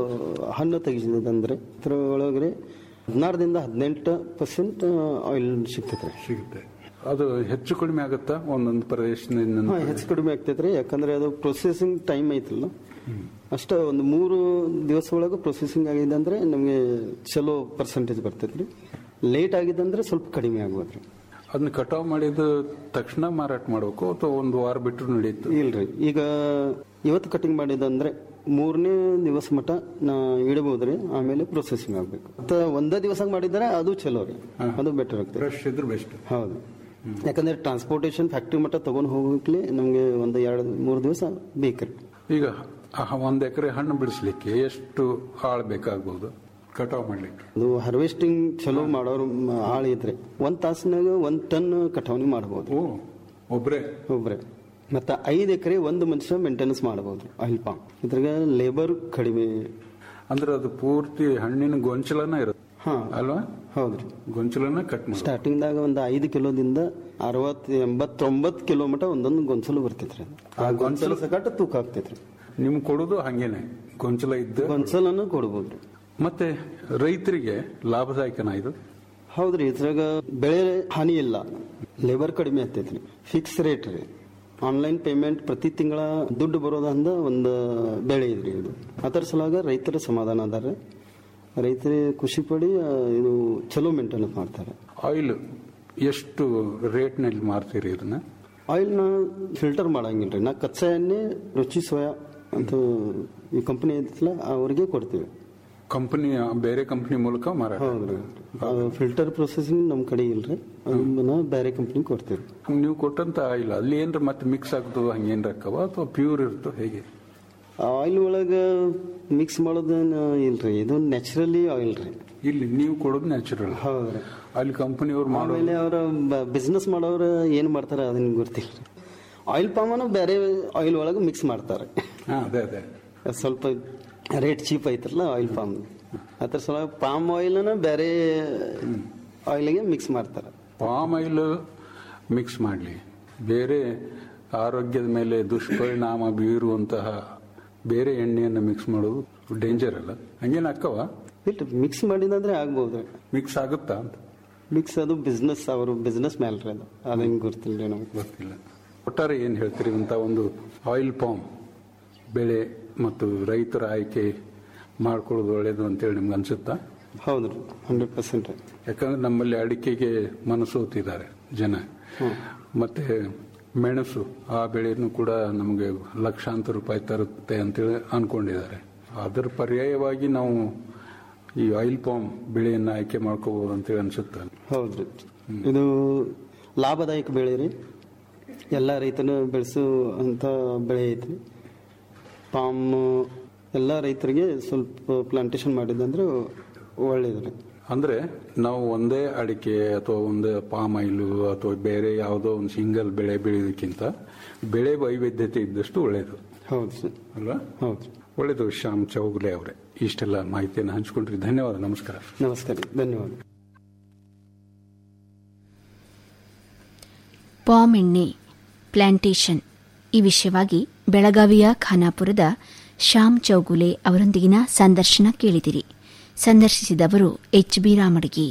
ಹಣ್ಣು ತೆಗಿಸಿದಂದ್ರೆ ಇದ್ರ ಒಳಗಡೆ ಹದಿನಾರರಿಂದ ಹದಿನೆಂಟು ಪರ್ಸೆಂಟ್ ಆಯಿಲ್ ಸಿಗ್ತೈತ್ರಿ ಸಿಗುತ್ತೆ ಅದು ಹೆಚ್ಚು ಕಡಿಮೆ ಆಗುತ್ತಾ ಒಂದೊಂದು ಪ್ರದೇಶದಿಂದ ಹಾ ಹೆಚ್ಚು ಕಡಿಮೆ ಆಗ್ತೈತ್ರಿ ಯಾಕಂದ್ರೆ ಅದು ಪ್ರೊಸೆಸಿಂಗ್ ಟೈಮ್ ಐತಲ್ಲ ಅಷ್ಟ ಒಂದು ಮೂರು ದಿವಸ ಒಳಗೆ ಪ್ರೊಸೆಸಿಂಗ್ ಆಗಿದೆ ಅಂದ್ರೆ ನಮಗೆ ಚಲೋ ಪರ್ಸೆಂಟೇಜ್ ಬರ್ತೈತ್ರಿ ಲೇಟ್ ಆಗಿದೆ ಅಂದ್ರೆ ಸ್ವಲ್ಪ ಕಡಿಮೆ ಆಗ್ಬೋದ್ರಿ ಅದನ್ನ ಕಟಾವ್ ಮಾಡಿದ ತಕ್ಷಣ ಮಾರಾಟ ಮಾಡಬೇಕು ಅಥವಾ ಒಂದು ವಾರ ಬಿಟ್ಟು ನಡೆಯುತ್ತೆ ಇಲ್ರಿ ಈಗ ಇವತ್ತು ಕಟಿಂಗ್ ಮಾಡಿದಂದ್ರೆ ಮೂರನೇ ದಿವಸ ಮಟ ನಾ ಇಡಬಹುದ್ರಿ ಆಮೇಲೆ ಪ್ರೊಸೆಸಿಂಗ್ ಆಗ್ಬೇಕು ಮತ್ತ ಒಂದೇ ದಿವಸ ಮಾಡಿದ್ರೆ ಅದು ಚಲೋ ರೀ ಅದು ಬೆಟರ್ ಆಗ್ತದೆ ಫ್ರೆಶ್ ಇದ್ರೆ ಬೆಸ್ಟ್ ಹೌದು ಯಾಕಂದ್ರೆ ಟ್ರಾನ್ಸ್ಪೋರ್ಟೇಷನ್ ಫ್ಯಾಕ್ಟ್ರಿ ಮಟ್ಟ ತಗೊಂಡು ಹೋಗ್ಲಿಕ್ಕೆ ನಮಗೆ ಒಂದು ಎರಡು ಮೂರು ದಿವಸ ಬೇಕ್ರಿ ಈಗ ಆ ಒಂದ್ ಎಕರೆ ಹಣ್ಣು ಬಿಡಿಸ್ಲಿಕ್ಕೆ ಎಷ್ಟು ಆಳ್ ಬೇಕಾಗ್ಬೋದು ಕಟಾವ್ ಮಾಡ್ಲಿಕ್ಕೆ ಅದು ಹಾರ್ವೆಸ್ಟಿಂಗ್ ಚಲೋ ಮಾಡೋರು ಮ- ಆಳ್ ಐತ್ರಿ ಒಂದ್ ತಾಸಿನಾಗ ಒಂದ್ ಟನ್ ಕಟಾವಣಿ ಮಾಡಬಹುದು ಓ ಒಬ್ರೇ ಒಬ್ರೆ ಮತ್ತ ಐದು ಎಕರೆ ಒಂದು ಮನುಷ್ಯ ಮೇಂಟೆನೆನ್ಸ್ ಮಾಡಬಹುದು ಆಯಿಲ್ ಪಾಮ್ ಇದ್ರಾಗ ಲೇಬರ್ ಕಡಿಮೆ ಅಂದ್ರೆ ಅದು ಪೂರ್ತಿ ಹಣ್ಣಿನ ಗೊಂಚಲನ ಇರುತ್ತೆ ಹಾ ಅಲ್ವಾ ಹೌದ್ರಿ ಗೊಂಚಲನ್ನ ಕಟ್ ಮಾಡಿ ಸ್ಟಾರ್ಟಿಂಗ್ದಾಗ ಒಂದು ಐದು ಕಿಲೋದಿಂದ ಅರವತ್ ಎಂಬತ್ತೊಂಬತ್ತು ಕಿಲೋ ಮಟ ಒಂದೊಂದು ಗೊಂಚಲು ಬರ್ತೈತ್ರಿ ಆ ಗೊಂಚಲು ಸಕಟ್ ತೂಕ ಆಗ್ತೈತ್ರಿ ನಿಮ್ ಕೊಡೋದು ಹಂಗೇನೆ ಗೊಂಚಲ ಇದ್ದ ಗೊಂಚಲನ್ನು ಕೊಡ್ಬೋದ್ರಿ ಮತ್ತೆ ರೈತರಿಗೆ ಲಾಭದಾಯಕನ ಇದು ಹೌದ್ರಿ ಇದ್ರಾಗ ಬೆಳೆ ಹಾನಿ ಇಲ್ಲ ಲೇಬರ್ ಕಡಿಮೆ ಆಗ್ತೈತ್ರಿ ಫಿಕ್ಸ್ ರೇಟ್ ರೀ ಆನ್ಲೈನ್ ಪೇಮೆಂಟ್ ಪ್ರತಿ ತಿಂಗಳ ದುಡ್ಡು ಬರೋದಂದ ಒಂದು ಬೆಳೆ ಇದ್ರಿ ಇದು ಅದರ ಸಲುವಾಗ ರೈತರ ಸಮಾಧಾನ ಅದಾರ ರೈತರಿಗೆ ಖುಷಿ ಪಡಿ ಆ, ಇದು ಚಲೋ ಮೇಂಟೆನೆನ್ಸ್ ಮಾಡ್ತಾರೆ ಆಯಿಲ್ ಎಷ್ಟು ರೇಟ್ನಲ್ಲಿ ಮಾರ್ತೀರಿ ಇದನ್ನ ಆಯಿಲ್ನ ಫಿಲ್ಟರ್ ಮಾಡಂಗಿಲ್ರಿ ನಾ ಕಚ್ಚಾ ಎಣ್ಣೆ ರುಚಿ ಸೋಯಾ ಅಂತ ಈ ಕಂಪನಿ ಐತಲ್ಲ ಅವ್ರಿಗೆ ಕೊಡ್ತೀವಿ ಕಂಪನಿ ಬೇರೆ ಕಂಪನಿ ಮೂಲಕ ಮಾರಾಟ ಹೌದ್ರಿ ಫಿಲ್ಟರ್ ಪ್ರೊಸೆಸಿಂಗ್ ನಮ್ಮ ಕಡೆ ಇಲ್ರಿ ಅದನ್ನ ಬೇರೆ ಕಂಪ್ನಿ ಕೊಡ್ತೀವಿ ನೀವು ಕೊಟ್ಟಂತ ಆಯಿಲ್ ಅಲ್ಲಿ ಏನ್ರ ಮತ್ತೆ ಮಿಕ್ಸ್ ಆಗ್ತದ ಹಂಗೇನ್ರ ಅಕ್ಕವ ಅಥವಾ ಪ್ಯೂರ್ ಇರ್ತೋ ಹೇಗೆ ಆಯಿಲ್ ಒಳಗೆ ಮಿಕ್ಸ್ ಮಾಡೋದೇನು ಇಲ್ರಿ ಇದು ನ್ಯಾಚುರಲಿ ಆಯಿಲ್ ರೀ ಇಲ್ಲಿ ನೀವು ಕೊಡೋದು ನ್ಯಾಚುರಲ್ ಹೌದ್ರಿ ಅಲ್ಲಿ ಕಂಪನಿಯವ್ರು ಮಾಡೋ ಆಮೇಲೆ ಅವರ ಬಿಸ್ನೆಸ್ ಮಾಡೋರು ಏನು ಮಾಡ್ತಾರೆ ಅದನ್ನ ಗೊತ್ತಿಲ್ಲ ಆಯಿಲ್ ಪಾಮನ ಬೇರೆ ಆಯಿಲ್ ಒಳಗೆ ಮಿಕ್ಸ್ ಮಾಡ್ತಾರೆ ಹಾ ಅದೇ ಅದೇ ಅದ್ ಸ್ವಲ್ಪ ರೇಟ್ ಚೀಪ್ ಐತ್ರಲ್ಲ ಆಯಿಲ್ ಪಾಮ್ ಅದ್ರ ಸಲ ಪಾಮ್ ಆಯಿಲ್ನ ಬೇರೆ ಆಯಿಲ್ಗೆ ಮಿಕ್ಸ್ ಮಾಡ್ತಾರೆ ಪಾಮ್ ಆಯಿಲ್ ಮಿಕ್ಸ್ ಮಾಡಲಿ ಬೇರೆ ಆರೋಗ್ಯದ ಮೇಲೆ ದುಷ್ಪರಿಣಾಮ ಬೀರುವಂತಹ ಬೇರೆ ಎಣ್ಣೆಯನ್ನು ಮಿಕ್ಸ್ ಮಾಡೋದು ಡೇಂಜರ್ ಅಲ್ಲ ಹಂಗೇನು ಅಕ್ಕವ ಇಲ್ರಿ ಮಿಕ್ಸ್ ಮಾಡಿದಂದ್ರೆ ಆಗ್ಬೋದು ಮಿಕ್ಸ್ ಆಗುತ್ತಾ ಅಂತ ಮಿಕ್ಸ್ ಅದು ಬಿಸ್ನೆಸ್ ಅವರು ಬಿಸ್ನೆಸ್ ಮೇಲೆ ರೀ ಅದು ಅದೇನು ಗೊತ್ತಿಲ್ಲ ರೀ ನಮಗೆ ಗೊತ್ತಿಲ್ಲ ಒಟ್ಟಾರೆ ಏನು ಹೇಳ್ತೀರಿ ಅಂತ ಒಂದು ಆಯಿಲ್ ಪಾಮ್ ಬೆಳೆ ಮತ್ತು ರೈತರ ಆಯ್ಕೆ ಮಾಡ್ಕೊಳ್ಳೋದು ಒಳ್ಳೇದು ಅಂತೇಳಿ ನಿಮ್ಗೆ ಅನ್ಸುತ್ತಾ ಹೌದ್ರಿ ಹಂಡ್ರೆಡ್ ಪರ್ಸೆಂಟ್ ಯಾಕಂದ್ರೆ ನಮ್ಮಲ್ಲಿ ಅಡಿಕೆಗೆ ಮನಸೋತಿದ್ದಾರೆ ಜನ ಮತ್ತೆ ಮೆಣಸು ಆ ಬೆಳೆಯನ್ನು ಕೂಡ ನಮಗೆ ಲಕ್ಷಾಂತರ ರೂಪಾಯಿ ತರುತ್ತೆ ಅಂತೇಳಿ ಅನ್ಕೊಂಡಿದ್ದಾರೆ ಅದರ ಪರ್ಯಾಯವಾಗಿ ನಾವು ಈ ಆಯಿಲ್ ಪಾಮ್ ಬೆಳೆಯನ್ನು ಆಯ್ಕೆ ಮಾಡ್ಕೋಬಹುದು ಅಂತೇಳಿ ಅನ್ಸುತ್ತೆ ಹೌದ್ರಿ ಇದು ಲಾಭದಾಯಕ ಬೆಳೆ ರೀ ಎಲ್ಲ ರೈತನ ಬೆಳೆಸೋ ಅಂತ ಬೆಳೆ ಐತ್ರಿ ಪಾಮ್ ಎಲ್ಲ ರೈತರಿಗೆ ಸ್ವಲ್ಪ ಪ್ಲಾಂಟೇಶನ್ ಮಾಡಿದಂದ್ರೆ ಒಳ್ಳೇದು ರೀ ಅಂದ್ರೆ ನಾವು ಒಂದೇ ಅಡಿಕೆ ಅಥವಾ ಒಂದು ಪಾಮ್ ಆಯಿಲ್ ಅಥವಾ ಬೇರೆ ಯಾವುದೋ ಒಂದು ಸಿಂಗಲ್ ಬೆಳೆ ಬೆಳೆಯೋದಕ್ಕಿಂತ ಬೆಳೆ ವೈವಿಧ್ಯತೆ ಇದ್ದಷ್ಟು ಒಳ್ಳೆಯದು ಹೌದು ಸರ್ ಅಲ್ವಾ ಹೌದು ಒಳ್ಳೆಯದು ಶ್ಯಾಮ್ ಚೌಗುಲೆ ಅವರೇ ಇಷ್ಟೆಲ್ಲ ಮಾಹಿತಿಯನ್ನು ಹಂಚ್ಕೊಂಡ್ರಿ ಧನ್ಯವಾದ ನಮಸ್ಕಾರ ನಮಸ್ಕಾರ ರೀ ಧನ್ಯವಾದ ಪಾಮ್ ಎಣ್ಣೆ ಪ್ಲಾಂಟೇಶನ್ ಈ ವಿಷಯವಾಗಿ ಬೆಳಗಾವಿಯ ಖಾನಾಪುರದ ಶ್ಯಾಮ್ ಚೌಗುಲೆ ಅವರೊಂದಿಗಿನ ಸಂದರ್ಶನ ಕೇಳಿದಿರಿ ಸಂದರ್ಶಿಸಿದವರು ಎಚ್ ಬಿ ರಾಮಡಗಿ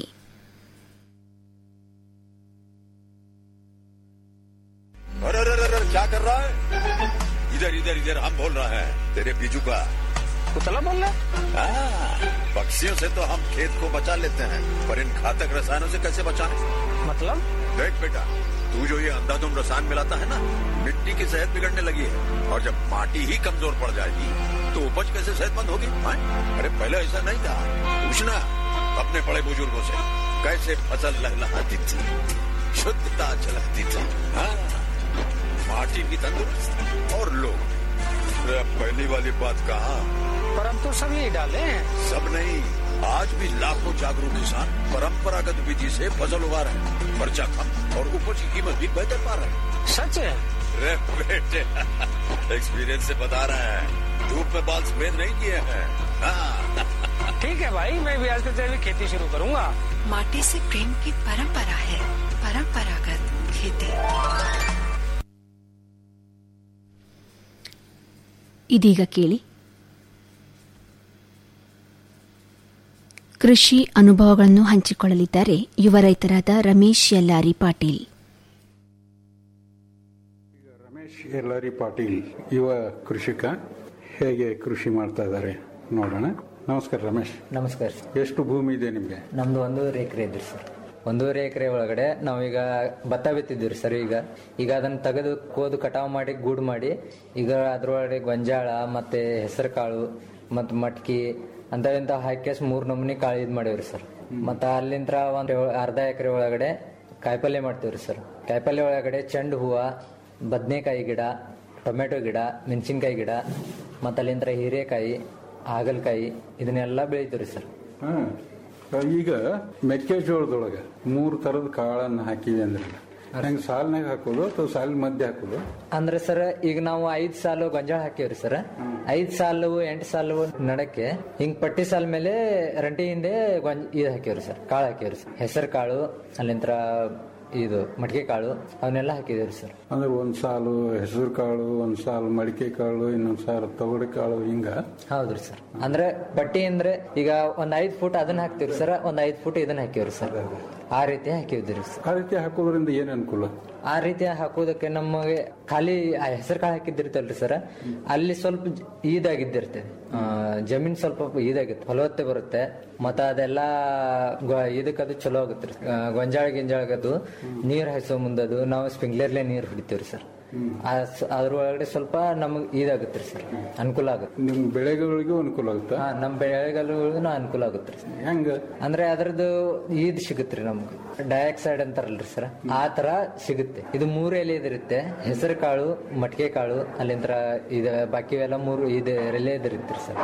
अरे अरे अरे अरे, क्या कर रहा है इधर इधर इधर हम बोल रहे हैं तेरे बीजू का कुतला बोल रहा हाँ, पक्षियों से तो हम खेत को बचा लेते हैं पर इन घातक रसायनों से कैसे बचाएं मतलब देख बेटा तू जो ये अंधाधुंध रसायन मिलाता है ना मिट्टी की सेहत बिगड़ने लगी है और जब माटी ही कमजोर पड़ जाएगी तो उपज कैसे सेहतमंद होगी हाँ? अरे पहले ऐसा नहीं था पूछना अपने बड़े बुजुर्गों से कैसे फसल लहलहाती थी शुद्धता झलकती थी हाँ माटी भी तंदुरुस्त और लोग अरे अब पहली वाली बात कहा पर हम तो सब यही डाले हैं सब नहीं आज भी लाखों जागरूक किसान परंपरागत विधि से फसल उगा रहे हैं खर्चा कम और उपज की कीमत भी बेहतर पा रहे हैं सच है अरे बेटे एक्सपीरियंस से बता रहे हैं धूप में बाल सफेद नहीं किए हैं हाँ, ठीक है भाई मैं भी आज से जैविक खेती शुरू करूंगा माटी से प्रेम की परंपरा है परंपरागत खेती ಇದೀಗ ಕೇಳಿ ಕೃಷಿ ಅನುಭವಗಳನ್ನು ಹಂಚಿಕೊಳ್ಳಲಿದ್ದಾರೆ ಯುವ ರೈತರಾದ ರಮೇಶ್ ಯಲ್ಲಾರಿ ಪಾಟೀಲ್ ರಮೇಶ್ ಯಲ್ಲಾರಿ ಪಾಟೀಲ್ ಯುವ ಕೃಷಿಕ ಹೇಗೆ ಕೃಷಿ ಮಾಡ್ತಾ ಇದ್ದಾರೆ ನೋಡೋಣ ನಮಸ್ಕಾರ ರಮೇಶ್ ನಮಸ್ಕಾರ ಸರ್ ಎಷ್ಟು ಭೂಮಿ ಇದೆ ನಿಮಗೆ ನಮ್ದು ಒಂದೂವರೆ ಎಕರೆ ಇದ್ರಿ ಸರ್ ಒಂದೂವರೆ ಎಕರೆ ಒಳಗಡೆ ನಾವೀಗ ಭತ್ತ ಬಿತ್ತಿದ್ದೀವಿ ಸರ್ ಈಗ ಈಗ ಅದನ್ನ ತೆಗೆದು ಕೋದು ಕಟಾವು ಮಾಡಿ ಗೂಡು ಮಾಡಿ ಈಗ ಅದ್ರೊಳಗಡೆ ಗೊಂಜಾಳ ಮತ್ತೆ ಹೆಸರು ಕಾಳು ಮತ್ತು ಮಟ್ಕಿ ಅಂತ ಇಂತ ಹಾಕಿ ಮೂರ್ ನಮೂನಿ ಕಾಳು ಇದು ಮಾಡೀವ್ರಿ ಸರ್ ಮತ್ತ ಅಲ್ಲಿಂತ್ರ ಒಂದ್ ಅರ್ಧ ಎಕರೆ ಒಳಗಡೆ ಕಾಯಿಪಲ್ಯ ಮಾಡ್ತೀವ್ರಿ ಸರ್ ಕಾಯಿಪಲ್ಯ ಒಳಗಡೆ ಚೆಂಡು ಹೂವ ಬದನೆಕಾಯಿ ಗಿಡ ಟೊಮೆಟೊ ಗಿಡ ಮೆಣಸಿನ್ಕಾಯಿ ಗಿಡ ಮತ್ತು ಅಲ್ಲಿಂತ್ರ ಹೀರೆಕಾಯಿ ಹಾಗಲಕಾಯಿ ಇದನ್ನೆಲ್ಲ ಬೆಳಿತೀವ್ರಿ ಸರ್ ಹಾ. ಈಗ ಮೆಕ್ಕೆಜೋಳದೊಳಗೆ ಮೂರು ತರದ ಕಾಳನ್ನ ಹಾಕಿವಿ ಅಂದ್ರೆ ಹಂಗೆ ಸಾಲಿನಾಗ ಹಾಕೋದು ಅಥವಾ ಸಾಲಿನ ಮಧ್ಯೆ ಹಾಕೋದು ಅಂದ್ರೆ ಸರ್ ಈಗ ನಾವು ಐದ್ ಸಾಲು ಗೊಂಜಾಳ ಹಾಕಿವ್ರಿ ಸರ್ ಐದ್ ಸಾಲು ಎಂಟು ಸಾಲು ನಡಕ್ಕೆ ಹಿಂಗ್ ಪಟ್ಟಿ ಸಾಲ್ ಮೇಲೆ ರಂಟಿ ಹಿಂದೆ ಗೊಂಜ ಇದು ಹಾಕಿವ್ರಿ ಸರ್ ಕಾಳು ಹಾಕಿವ್ರಿ ಸರ್ ಹೆಸರು ಕಾಳು ಅಲ್ಲಿಂತ್ರ ಇದು ಮಡಿಕೆ ಕಾಳು ಅವನ್ನೆಲ್ಲ ಹಾಕಿದೇವ್ರಿ ಸರ್ ಅಂದ್ರೆ ಒಂದ್ ಸಾಲು ಹೆಸರು ಕಾಳು ಒಂದ್ ಸಾಲು ಮಡಿಕೆ ಕಾಳು ಇನ್ನೊಂದ್ ಸಾಲು ತೊಗರಿ ಕಾಳು ಹಿಂಗ ಹೌದ್ರಿ ಸರ್ ಅಂದ್ರೆ ಪಟ್ಟಿ ಅಂದ್ರೆ ಈಗ ಒಂದ್ ಐದ್ ಫುಟ್ ಅದನ್ನ ಹಾಕ್ತಿವ್ರಿ ಸರ್ ಒಂದ್ ಐದ್ ಫುಟ್ ಇದನ್ನ ಹಾಕಿವ್ರಿ ಸರ್ ಆ ರೀತಿ ಹಾಕಿದ್ರಿ ಸರ್ ಆ ರೀತಿ ಹಾಕೋದ್ರಿಂದ ಏನ್ ಅನುಕೂಲ ಆ ರೀತಿ ಹಾಕೋದಕ್ಕೆ ನಮಗೆ ಖಾಲಿ ಹೆಸರು ಕಾಳು ಹಾಕಿದ್ದಿರ್ತಲ್ರಿ ಸರ್ ಅಲ್ಲಿ ಸ್ವಲ್ಪ ಜ- ಇದಾಗಿದ್ದಿರ್ತದೆ ಆ, ಜಮೀನ್ ಸ್ವಲ್ಪ ಇದಾಗಿತ್ತು ಫಲವತ್ತೆ ಬರುತ್ತೆ ಮತ್ತ ಅದೆಲ್ಲ ಗೊ- ಇದಕ್ಕದು ಚಲೋ ಆಗುತ್ತೆ ಗೊಂಜಾಳ ಗಿಂಜಾಳಗದು ನೀರ್ ಹಾಯಿಸೋ ಮುಂದದು ನಾವು ಸ್ಪ್ರಿಂಕ್ಲರ್ಲೆ ನೀರ್ ಹೊಡಿತೀವ್ರಿ ಸರ್ ಅದ್ರೊಳಗಡೆ ಸ್ವಲ್ಪ ನಮಗ್ ಇದಾಗುತ್ತೆ ಸರ್ ಅನುಕೂಲ ಆಗುತ್ತೆ ನಿಮ್ ಬೆಳೆಗಳಿಗೂ ಅನುಕೂಲ ಆಗುತ್ತಾ ಹಾ ನಮ್ ಬೆಳೆಗಳಿಗೂ ಅನುಕೂಲ ಆಗುತ್ತೆ ಸರ್ ಹೆಂಗ ಅಂದ್ರೆ ಅದ್ರದ್ದು ಇದ್ ಸಿಗುತ್ತೆ ನಮ್ಗೆ ಡೈಆಕ್ಸೈಡ್ ಅಂತಾರಲ್ರಿ ಸರ್ ಆ ತರ ಸಿಗುತ್ತೆ ಇದು ಮೂರು ಎಲೆ ಇದಿರುತ್ತೆ ಹೆಸರು ಕಾಳು ಮಟ್ಕೆ ಕಾಳು ಅಲ್ಲಿಂದ್ರ ಇದ ಬಾಕಿ ಎಲ್ಲ ಮೂರು ಇದು ಎಲೆ ಇದಿರುತ್ತೆ ಸರ್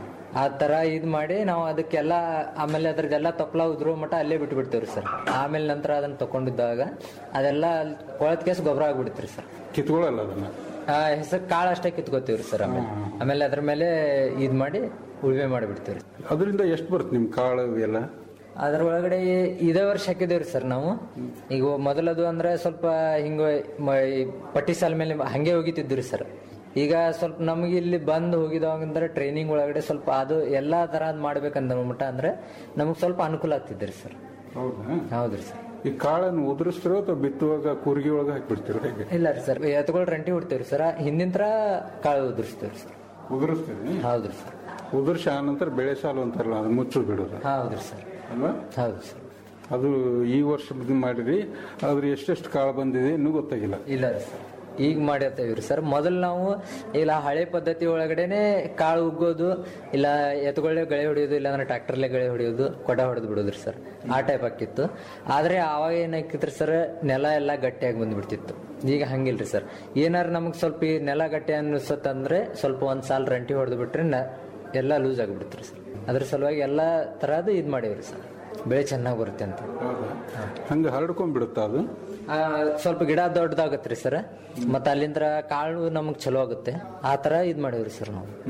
ಆ ತರ ಇದ್ ಮಾಡಿ ನಾವು ಅದಕ್ಕೆಲ್ಲ ಆಮೇಲೆ ಅದ್ರದ್ದೆಲ್ಲ ತಪ್ಪಲ ಉದುರೋ ಮಟ್ಟ ಅಲ್ಲೇ ಬಿಟ್ಟು ಬಿಡ್ತೇವ್ರಿ ಸರ್ ಆಮೇಲೆ ನಂತರ ಅದನ್ನ ತಕೊಂಡಿದ್ದಾಗ ಅದೆಲ್ಲ ಕೊಳತ್ ಕೇಸ್ ಗೊಬ್ಬರ ಆಗ್ಬಿಡ್ತ್ರಿ ಸರ್ ಕಿತ್ಕೊಳ್ಳಲ್ಲ ಅದನ್ನ ಆ ಹೆಸರು ಕಾಳು ಅಷ್ಟೇ ಕಿತ್ಕೋತೀವ್ರಿ ಸರ್ ಆಮೇಲೆ ಆಮೇಲೆ ಅದ್ರ ಮೇಲೆ ಇದ್ ಮಾಡಿ ಉಳುಮೆ ಮಾಡಿಬಿಡ್ತೀವ್ರಿ ಅದರಿಂದ ಎಷ್ಟು ಬರುತ್ತೆ ನಿಮ್ ಕಾಳು ಎಲ್ಲ ಅದ್ರ ಒಳಗಡೆ ಇದೇ ವರ್ಷ ಹಾಕಿದೇವ್ರಿ ಸರ್ ನಾವು ಈಗ ಮೊದಲದು ಅಂದ್ರೆ ಸ್ವಲ್ಪ ಹಿಂಗ ಮ- ಈ ಪಟ್ಟಿ ಸಾಲ ಮೇಲೆ ಹಂಗೆ ಹೋಗಿತಿದ್ರಿ ಸರ್ ಈಗ ಸ್ವಲ್ಪ ನಮ್ಗೆ ಇಲ್ಲಿ ಬಂದು ಹೋಗಿದವಂದ್ರೆ ಟ್ರೈನಿಂಗ್ ಒಳಗಡೆ ಸ್ವಲ್ಪ ಅದು ಎಲ್ಲಾ ತರದ್ ಮಾಡ್ಬೇಕಂತ ಮಟ್ಟ ಅಂದ್ರೆ ನಮಗ್ ಸ್ವಲ್ಪ ಅನುಕೂಲ ಆಗ್ತಿದ್ರಿ ಸರ್ ಹೌದಾ ಹೌದ್ರಿ ಸರ್ ಈ ಕಾಳನ್ನು ಉದುರಿಸ್ತಿರೋ ಅಥವಾ ಬಿತ್ತುವಾಗ ಕೂರ್ಗಿ ಒಳಗೆ ಹಾಕ್ಬಿಡ್ತಿರೋ ಹೇಗೆ ಇಲ್ಲ ರೀ ಸರ್ ಎತ್ಕೊಳ್ ರಂಟಿ ಹೊಡ್ತೇವ್ರಿ ಸರ್ ಹಿಂದಿನ ತರ ಕಾಳು ಉದುರಿಸ್ತೇವ್ರಿ ಸರ್ ಉದುರಿಸ್ತೀರಿ ಹೌದ್ರಿ ಸರ್ ಉದುರ್ಸಿ ಆನಂತರ ಬೆಳೆ ಸಾಲು ಅಂತಾರಲ್ಲ ಅದು ಮುಚ್ಚು ಬಿಡೋದು ಹೌದ್ರಿ ಸರ್ ಅಲ್ವಾ ಹೌದು ಸರ್ ಅದು ಈ ವರ್ಷ ಇದು ಮಾಡಿರಿ ಆದ್ರೆ ಎಷ್ಟೆಷ್ಟು ಕಾಳು ಬಂದಿದೆ ಇನ್ನೂ ಗೊತ್ತಾಗಿಲ್ಲ ಇಲ್ಲ ರೀ ಸರ್ ಈಗ ಮಾಡಿರ್ತೇವ್ರಿ ಸರ್ ಮೊದಲು ನಾವು ಇಲ್ಲ ಹಳೆ ಪದ್ಧತಿ ಒಳಗಡೆನೆ ಕಾಳು ಉಗ್ಗೋದು ಇಲ್ಲ ಎತ್ತುಗಳೇ ಗಳೆ ಹೊಡೆಯೋದು ಇಲ್ಲಾಂದ್ರೆ ಟ್ರ್ಯಾಕ್ಟರ್ಲೆ ಗಳೆ ಹೊಡೆಯೋದು ಕೊಡ ಹೊಡೆದು ಬಿಡೋದ್ರಿ ಸರ್ ಆ ಟೈಪ್ ಆಕಿತ್ತು ಆದ್ರೆ ಆವಾಗ ಏನಾಕಿತ್ರಿ ಸರ್ ನೆಲ ಎಲ್ಲ ಗಟ್ಟಿಯಾಗಿ ಬಂದ್ಬಿಡ್ತಿತ್ತು ಈಗ ಹಂಗಿಲ್ರಿ ಸರ್ ಏನಾರ ನಮಗೆ ಸ್ವಲ್ಪ ಈ ನೆಲ ಗಟ್ಟಿ ಅನ್ಸತ್ತಂದ್ರೆ ಸ್ವಲ್ಪ ಒಂದ್ ಸಾಲ ರಂಟಿ ಹೊಡೆದು ಬಿಟ್ರೆ ನ- ಎಲ್ಲ ಲೂಸ್ ಆಗಿಬಿಡ್ತ್ರಿ ಸರ್ ಅದ್ರ ಸಲುವಾಗಿ ಎಲ್ಲಾ ತರದ್ದು ಇದ್ ಮಾಡೀವ್ರಿ ಸರ್ ಬೆಳೆ ಚೆನ್ನಾಗಿ ಬರುತ್ತೆ ಅಂತ ಹಂಗೆ ಹರಡ್ಕೊಂಡ್ಬಿಡುತ್ತಾ ಅದು ಆ, ಸ್ವಲ್ಪ ಗಿಡ ದೊಡ್ಡದಾಗತ್ರಿ ಸರ್ ಮತ್ತ ಅಲ್ಲಿಂದ ಕಾಳು ನಮಗ್ ಚಲೋ ಆಗುತ್ತೆ ಆ ತರ ಇದ್ ಮಾಡಿವ್ರಿ ಸರ್ ನಾವು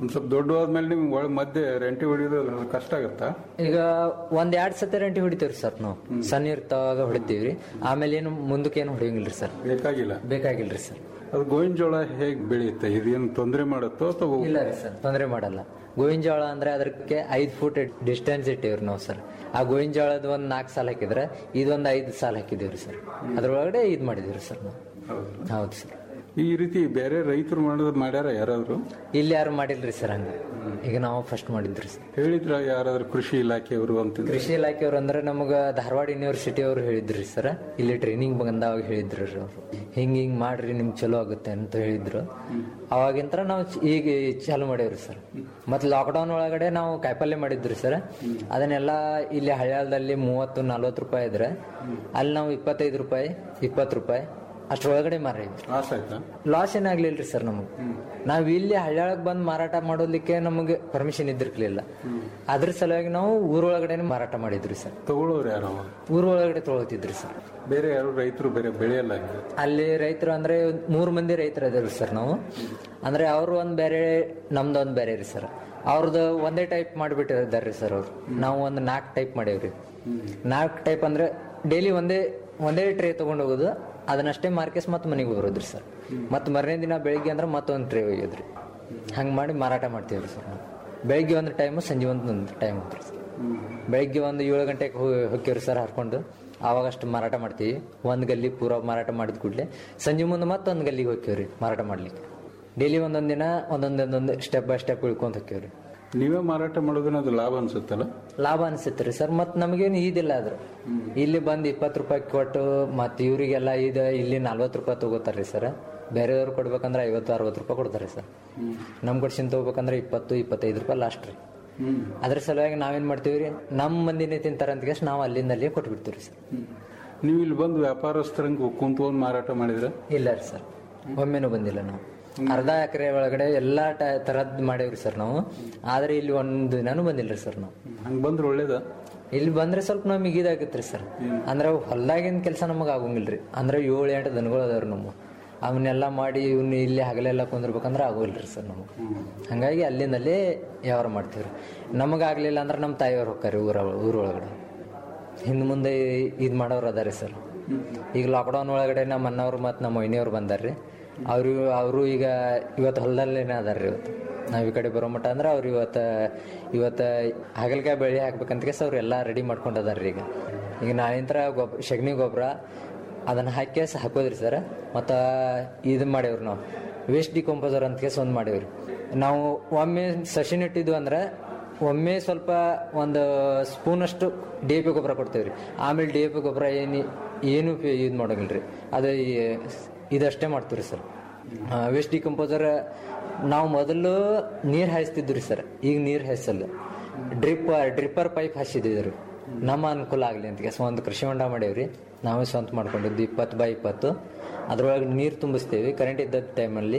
ಒಂದ್ ಸ್ವಲ್ಪ ದೊಡ್ಡವಾದ್ಮೇಲೆ ನಿಮ್ಗೆ ಒಳ ಮಧ್ಯೆ ರೆಂಟಿ ಹೊಡಿಯೋದು ಕಷ್ಟ ಆಗತ್ತಾ ಈಗ ಒಂದ್ ಎರಡ್ ಸತಿ ರೆಂಟಿ ಹೊಡಿತೀವ್ರಿ ಸರ್ ನಾವು ಸಣ್ಣ ಇರ್ತಾವಾಗ ಹೊಡಿತೀವ್ರಿ ಆಮೇಲೆ ಏನು ಮುಂದಕ್ಕೆ ಏನು ಹೊಡಿಯಂಗಿಲ್ರಿ ಸರ್ ಬೇಕಾಗಿಲ್ಲ ಬೇಕಾಗಿಲ್ರಿ ಸರ್ ಅದು ಗೋವಿನ ಜೋಳ ಹೇಗ್ ಬೆಳೆಯುತ್ತೆ ಇದೇನು ತೊಂದರೆ ಮಾಡುತ್ತೋ ಅಥವಾ ಇಲ್ಲ ರೀ ಸರ್ ತೊಂದರೆ ಮಾಡಲ್ಲ ಗೋವಿನ ಜೋಳ ಅಂದ್ರೆ ಅದಕ್ಕೆ ಐದ್ ಫುಟ್ ಡಿಸ್ಟೆನ್ಸ್ ಇಟ್ಟಿವ್ರಿ ನಾವು ಸರ್ ಆ ಗೋವಿನ ಜೋಳದ ಒಂದ್ ನಾಲ್ಕು ಸಾಲ ಹಾಕಿದ್ರೆ ಇದೊಂದ್ ಐದು ಸಾಲ ಹಾಕಿದೀವ್ರಿ ಸರ್ ಅದ್ರೊಳಗಡೆ ಇದ್ ಮಾಡಿದೀವ್ರಿ ಸರ್ ನಾವು ಹೌದು ಸರ್ ಈ ರೀತಿ ಬೇರೆ ರೈತರು ಮಾಡೋದು ಮಾಡ್ಯಾರ ಯಾರಾದ್ರು ಇಲ್ಲಿ ಯಾರು ಮಾಡಿಲ್ರಿ ಸರ್ ಹಂಗ ಈಗ ನಾವು ಫಸ್ಟ್ ಮಾಡಿದ್ರಿ ಸರ್ ಹೇಳಿದ್ರ ಯಾರಾದ್ರೂ ಕೃಷಿ ಇಲಾಖೆಯವರು ಅಂತಂದ್ರೆ ಕೃಷಿ ಇಲಾಖೆಯವ್ರು ಅಂದ್ರೆ ನಮಗ ಧಾರವಾಡ ಯೂನಿವರ್ಸಿಟಿ ಅವ್ರು ಹೇಳಿದ್ರಿ ಸರ್ ಇಲ್ಲಿ ಟ್ರೈನಿಂಗ್ ಬಂದಾಗ ಹೇಳಿದ್ರು ಅವ್ರು ಹಿಂಗ್ ಹಿಂಗ್ ಮಾಡ್ರಿ ನಿಮ್ಗೆ ಚಲೋ ಆಗುತ್ತೆ ಅಂತ ಹೇಳಿದ್ರು ಅವಾಗಿಂತ್ರ ನಾವು ಚ- ಈಗ ಚಾಲು ಮಾಡೇವ್ರಿ ಸರ್ ಮತ್ ಲಾಕ್ಡೌನ್ ಒಳಗಡೆ ನಾವು ಕಾಯಿಪಲ್ಯ ಮಾಡಿದ್ರಿ ಸರ್ ಅದನ್ನೆಲ್ಲ ಇಲ್ಲಿ ಹಳ್ಯಾಳದಲ್ಲಿ ಮೂವತ್ತು ನಲ್ವತ್ತು ರೂಪಾಯಿ ಇದ್ರೆ ಅಲ್ಲಿ ನಾವು ಇಪ್ಪತ್ತೈದು ರೂಪಾಯಿ ಇಪ್ಪತ್ತು ರೂಪಾಯಿ ಅಷ್ಟ್ರೊಳಗಡೆ ಮಾರಿದ್ವಿ ಲಾಸ್ ಆಯ್ತಾ ಲಾಸ್ ಏನಾಗ್ಲಿಲ್ರಿ ಸರ್ ನಮಗೆ ನಾವ್ ಇಲ್ಲಿ ಹಳ್ಯಾಳಕ್ ಬಂದ್ ಮಾರಾಟ ಮಾಡೋದಕ್ಕೆ ನಮಗೆ ಪರ್ಮಿಷನ್ ಇದ್ದಿರ್ಲಿಲ್ಲ ಅದ್ರ ಸಲುವಾಗಿ ನಾವು ಊರೊಳಗಡೆ ಮಾರಾಟ ಮಾಡಿದ್ರಿ ಸರ್ ತಗೊಳ್ಳೋರು ಯಾರು ಅವಾಗ? ಊರೊಳಗಡೆ ತೊಗೊಳ್ತಿದ್ರಿ ಸರ್ ಬೇರೆ ಯಾರು ರೈತರು ಬೇರೆ ಬೆಳೆಯಲ್ಲ ಇಲ್ಲಿ. ಅಲ್ಲಿ ರೈತರು ಅಂದ್ರೆ ಮೂರ್ ಮಂದಿ ರೈತರು ಅದೇವ್ರಿ ಸರ್ ನಾವು ಅಂದ್ರೆ ಅವ್ರು ಒಂದ್ ಬೇರೆ ನಮ್ದು ಒಂದ್ ಬೇರೆ ರೀ ಸರ್ ಅವ್ರದ್ದು ಒಂದೇ ಟೈಪ್ ಮಾಡಿಬಿಟ್ಟಿದ್ದಾರ್ರಿ ಸರ್ ಅವ್ರು ನಾವು ಒಂದ್ ನಾಲ್ಕು ಟೈಪ್ ಮಾಡೇವ್ರಿ ನಾಲ್ಕು ಟೈಪ್ ಅಂದ್ರೆ ಡೈಲಿ ಒಂದೇ ಒಂದೇ ಟ್ರೇ ತಗೊಂಡ್ ಹೋಗೋದು ಅದನ್ನಷ್ಟೇ ಮಾರ್ಕೆಸ್ ಮತ್ತೆ ಮನೆಗೆ ಬರೋದ್ರಿ ಸರ್ ಮತ್ತೆ ಮರನೇ ದಿನ ಬೆಳಿಗ್ಗೆ ಅಂದ್ರೆ ಮತ್ತೊಂದು ಟ್ರೇ ಒಯ್ಯೋದ್ರಿ ಹಂಗ್ ಮಾಡಿ ಮಾರಾಟ ಮಾಡ್ತೀವ್ರಿ ಸರ್ ನಾವು ಬೆಳಿಗ್ಗೆ ಒಂದು ಟೈಮು ಸಂಜೆ ಒಂದು ಟೈಮ್ ಅಂತ್ರಿ ಸರ್ ಬೆಳಿಗ್ಗೆ ಒಂದು ಏಳು ಗಂಟೆಗೆ ಹೋಗ್ತೀವ್ರಿ ಸರ್ ಹರ್ಕೊಂಡು ಆವಾಗ ಅಷ್ಟು ಮಾರಾಟ ಮಾಡ್ತೀವಿ ಒಂದ್ ಗಲ್ಲಿ ಪೂರ ಮಾರಾಟ ಮಾಡಿದ ಕೂಡಲೇ ಸಂಜೆ ಮುಂದೆ ಮತ್ತೊಂದು ಗಲ್ಲಿಗೆ ಹೋಗ್ತೀವ್ರಿ ಮಾರಾಟ ಮಾಡ್ಲಿಕ್ಕೆ ಡೈಲಿ ಒಂದೊಂದ್ ದಿನ ಒಂದೊಂದ್ ಒಂದೊಂದು ಸ್ಟೆಪ್ ಬೈ ಸ್ಟೆಪ್ ಇಳ್ಕೊಂತ ಹೋಗ್ತೀವ್ರಿ ನೀವೇ ಮಾರಾಟ ಮಾಡೋದನ್ನ ಅದು ಲಾಭ ಅನ್ಸುತ್ತಲ್ಲ ಲಾಭ ಅನ್ಸುತ್ತೆ ರೀ ಸರ್ ಮತ್ ನಮಗೇನು ಇದಿಲ್ಲ ಅದ್ರ ಇಲ್ಲಿ ಬಂದು ಇಪ್ಪತ್ತು ರೂಪಾಯಿ ಕೊಟ್ಟು ಮತ್ ಇವ್ರಿಗೆಲ್ಲ ಇದ ಇಲ್ಲಿ ನಲ್ವತ್ತು ರೂಪಾಯಿ ತಗೋತಾರ್ರಿ ಸರ್ ಬೇರೆಯವ್ರು ಕೊಡ್ಬೇಕಂದ್ರೆ ಐವತ್ತು ಅರವತ್ತು ರೂಪಾಯಿ ಕೊಡ್ತಾರೆ ಸರ್ ನಮ್ ಕಡ್ಸಿಂದ ತಗೋಬೇಕಂದ್ರೆ ಇಪ್ಪತ್ತು ಇಪ್ಪತ್ತೈದು ರೂಪಾಯಿ ಲಾಸ್ಟ್ ರೀ ಅದ್ರ ಸಲುವಾಗಿ ನಾವೇನ್ ಮಾಡ್ತೀವಿ ರೀ ನಮ್ಮ ಮಂದಿನೇ ತಿಂತಾರ ಅಂತ ಕೇಸ್ ನಾವು ಅಲ್ಲಿಂದ ಅಲ್ಲಿಯೇ ಕೊಟ್ಬಿಡ್ತೀವಿ ಸರ್ ನೀವು ಇಲ್ಲಿ ಬಂದು ವ್ಯಾಪಾರಸ್ಥರಂಗೆ ಕುಂತ್ಕೊಂಡು ಮಾರಾಟ ಮಾಡಿದ್ರೆ ಇಲ್ಲ ರೀ ಸರ್ ಒಮ್ಮೆನೂ ಬಂದಿಲ್ಲ ನಾವು ಅರ್ಧ ಎಕರೆ ಒಳಗಡೆ ಎಲ್ಲಾ ಟ- ತರದ್ ಮಾಡೇವ್ರಿ ಸರ್ ನಾವು ಆದ್ರೆ ಇಲ್ಲಿ ಒಂದ್ ದಿನಾನು ಬಂದಿಲ್ರಿ ಸರ್ ನಾವು ಹಂಗೆ ಬಂದ್ರೆ ಒಳ್ಳೇದ ಇಲ್ಲಿ ಬಂದ್ರೆ ಸ್ವಲ್ಪ ನಮಗೆ ಇದಾಗತ್ರಿ ಸರ್ ಅಂದ್ರೆ ಹೊಲ್ದಾಗಿನ ಕೆಲಸ ನಮಗ ಆಗಂಗಿಲ್ರಿ ಅಂದ್ರೆ ಏಳು ಎಂಟು ದನಗಳು ಅದಾವ್ರಿ ನಮ್ಮ ಅವನ್ನೆಲ್ಲ ಮಾಡಿ ಇವ್ನ ಇಲ್ಲಿ ಹಗಲೆಲ್ಲ ಕುಂದಿರ್ಬೇಕಂದ್ರೆ ಆಗೋಲ್ರಿ ಸರ್ ನಮಗೆ ಹಂಗಾಗಿ ಅಲ್ಲಿಂದಲೇ ವ್ಯವಹಾರ ಮಾಡ್ತೀವ್ರಿ ನಮಗಾಗ್ಲಿಲ್ಲ ಅಂದ್ರೆ ನಮ್ಮ ತಾಯಿಯವ್ರು ಹೋಗ್ತಾರೆ ಊರ ಊರೊಳಗಡೆ ಹಿಂದ್ ಮುಂದೆ ಇದು ಮಾಡೋರು ಅದಾರಿ ಸರ್ ಈಗ ಲಾಕ್ಡೌನ್ ಒಳಗಡೆ ನಮ್ಮ ಅಣ್ಣವ್ರು ಮತ್ತು ನಮ್ಮ ಒಯ್ನಿಯವ್ರು ಬಂದಾರ್ರಿ ಅವರು ಅವರು ಈಗ ಇವತ್ತು ಹೊಲದಲ್ಲೇನೆ ಅದಾರ್ರಿ ಇವತ್ತು ನಾವ್ ಈ ಕಡೆ ಬರೋ ಮಟ್ಟ ಅಂದ್ರೆ ಅವ್ರು ಇವತ್ತ ಇವತ್ತ ಹಾಗಲ್ಕಾಯಿ ಬೆಳೆ ಹಾಕ್ಬೇಕಂತ ಕೇಸ್ ಅವ್ರು ಎಲ್ಲ ರೆಡಿ ಮಾಡ್ಕೊಂಡು ಅದಾರ್ರಿ ಈಗ ಈಗ ನಾಳಿಂತ್ರ ಗೊಬ್ಬ ಸಗಣಿ ಗೊಬ್ಬರ ಅದನ್ನ ಹಾಕಿ ಹಾಕೋದ್ರಿ ಸರ್ ಮತ್ತು ಇದು ಮಾಡೇವ್ರಿ ನಾವು ವೇಸ್ಟ್ ಡಿಕಂಪೋಸರ್ ಅಂತ ಕೇಸ್ ಒಂದು ಮಾಡೇವ್ರಿ ನಾವು ಒಮ್ಮೆ ಸಸಿ ನೆಟ್ಟಿದ್ವು ಅಂದ್ರೆ ಒಮ್ಮೆ ಸ್ವಲ್ಪ ಒಂದು ಸ್ಪೂನ್ ಅಷ್ಟು ಡಿ ಎ ಪಿ ಗೊಬ್ಬರ ಕೊಡ್ತೇವ್ರಿ ಆಮೇಲೆ ಡಿ ಎ ಪಿ ಗೊಬ್ಬರ ಏನು ಏನು ಇದು ಮಾಡೋಂಗಿಲ್ರಿ ಅದು ಈ- ಇದಷ್ಟೇ ಮಾಡ್ತೀವಿ ಸರ್ ವೇಸ್ಟ್ ಡಿಕಂಪೋಸರ್ ನಾವು ಮೊದಲು ನೀರು ಹಾಯಿಸ್ತಿದ್ವಿ ಸರ್ ಈಗ ನೀರು ಹಾಯಿಸಲ್ಲ ಡ್ರಿಪ್ ಡ್ರಿಪ್ಪರ್ ಪೈಪ್ ಹಾಸಿದ್ದೀವಿ ನಮ್ಮ ಅನುಕೂಲ ಆಗಲಿ ಅಂತ ಸೊ ಒಂದು ಕೃಷಿ ಹೊಂಡ ಮಾಡೇವ್ರಿ ನಾವೇ ಸ್ವಂತ ಮಾಡ್ಕೊಂಡಿದ್ದು ಇಪ್ಪತ್ತು ಬೈ ಇಪ್ಪತ್ತು ಅದ್ರೊಳಗೆ ನೀರು ತುಂಬಿಸ್ತೇವೆ ಕರೆಂಟ್ ಇದ್ದ ಟೈಮಲ್ಲಿ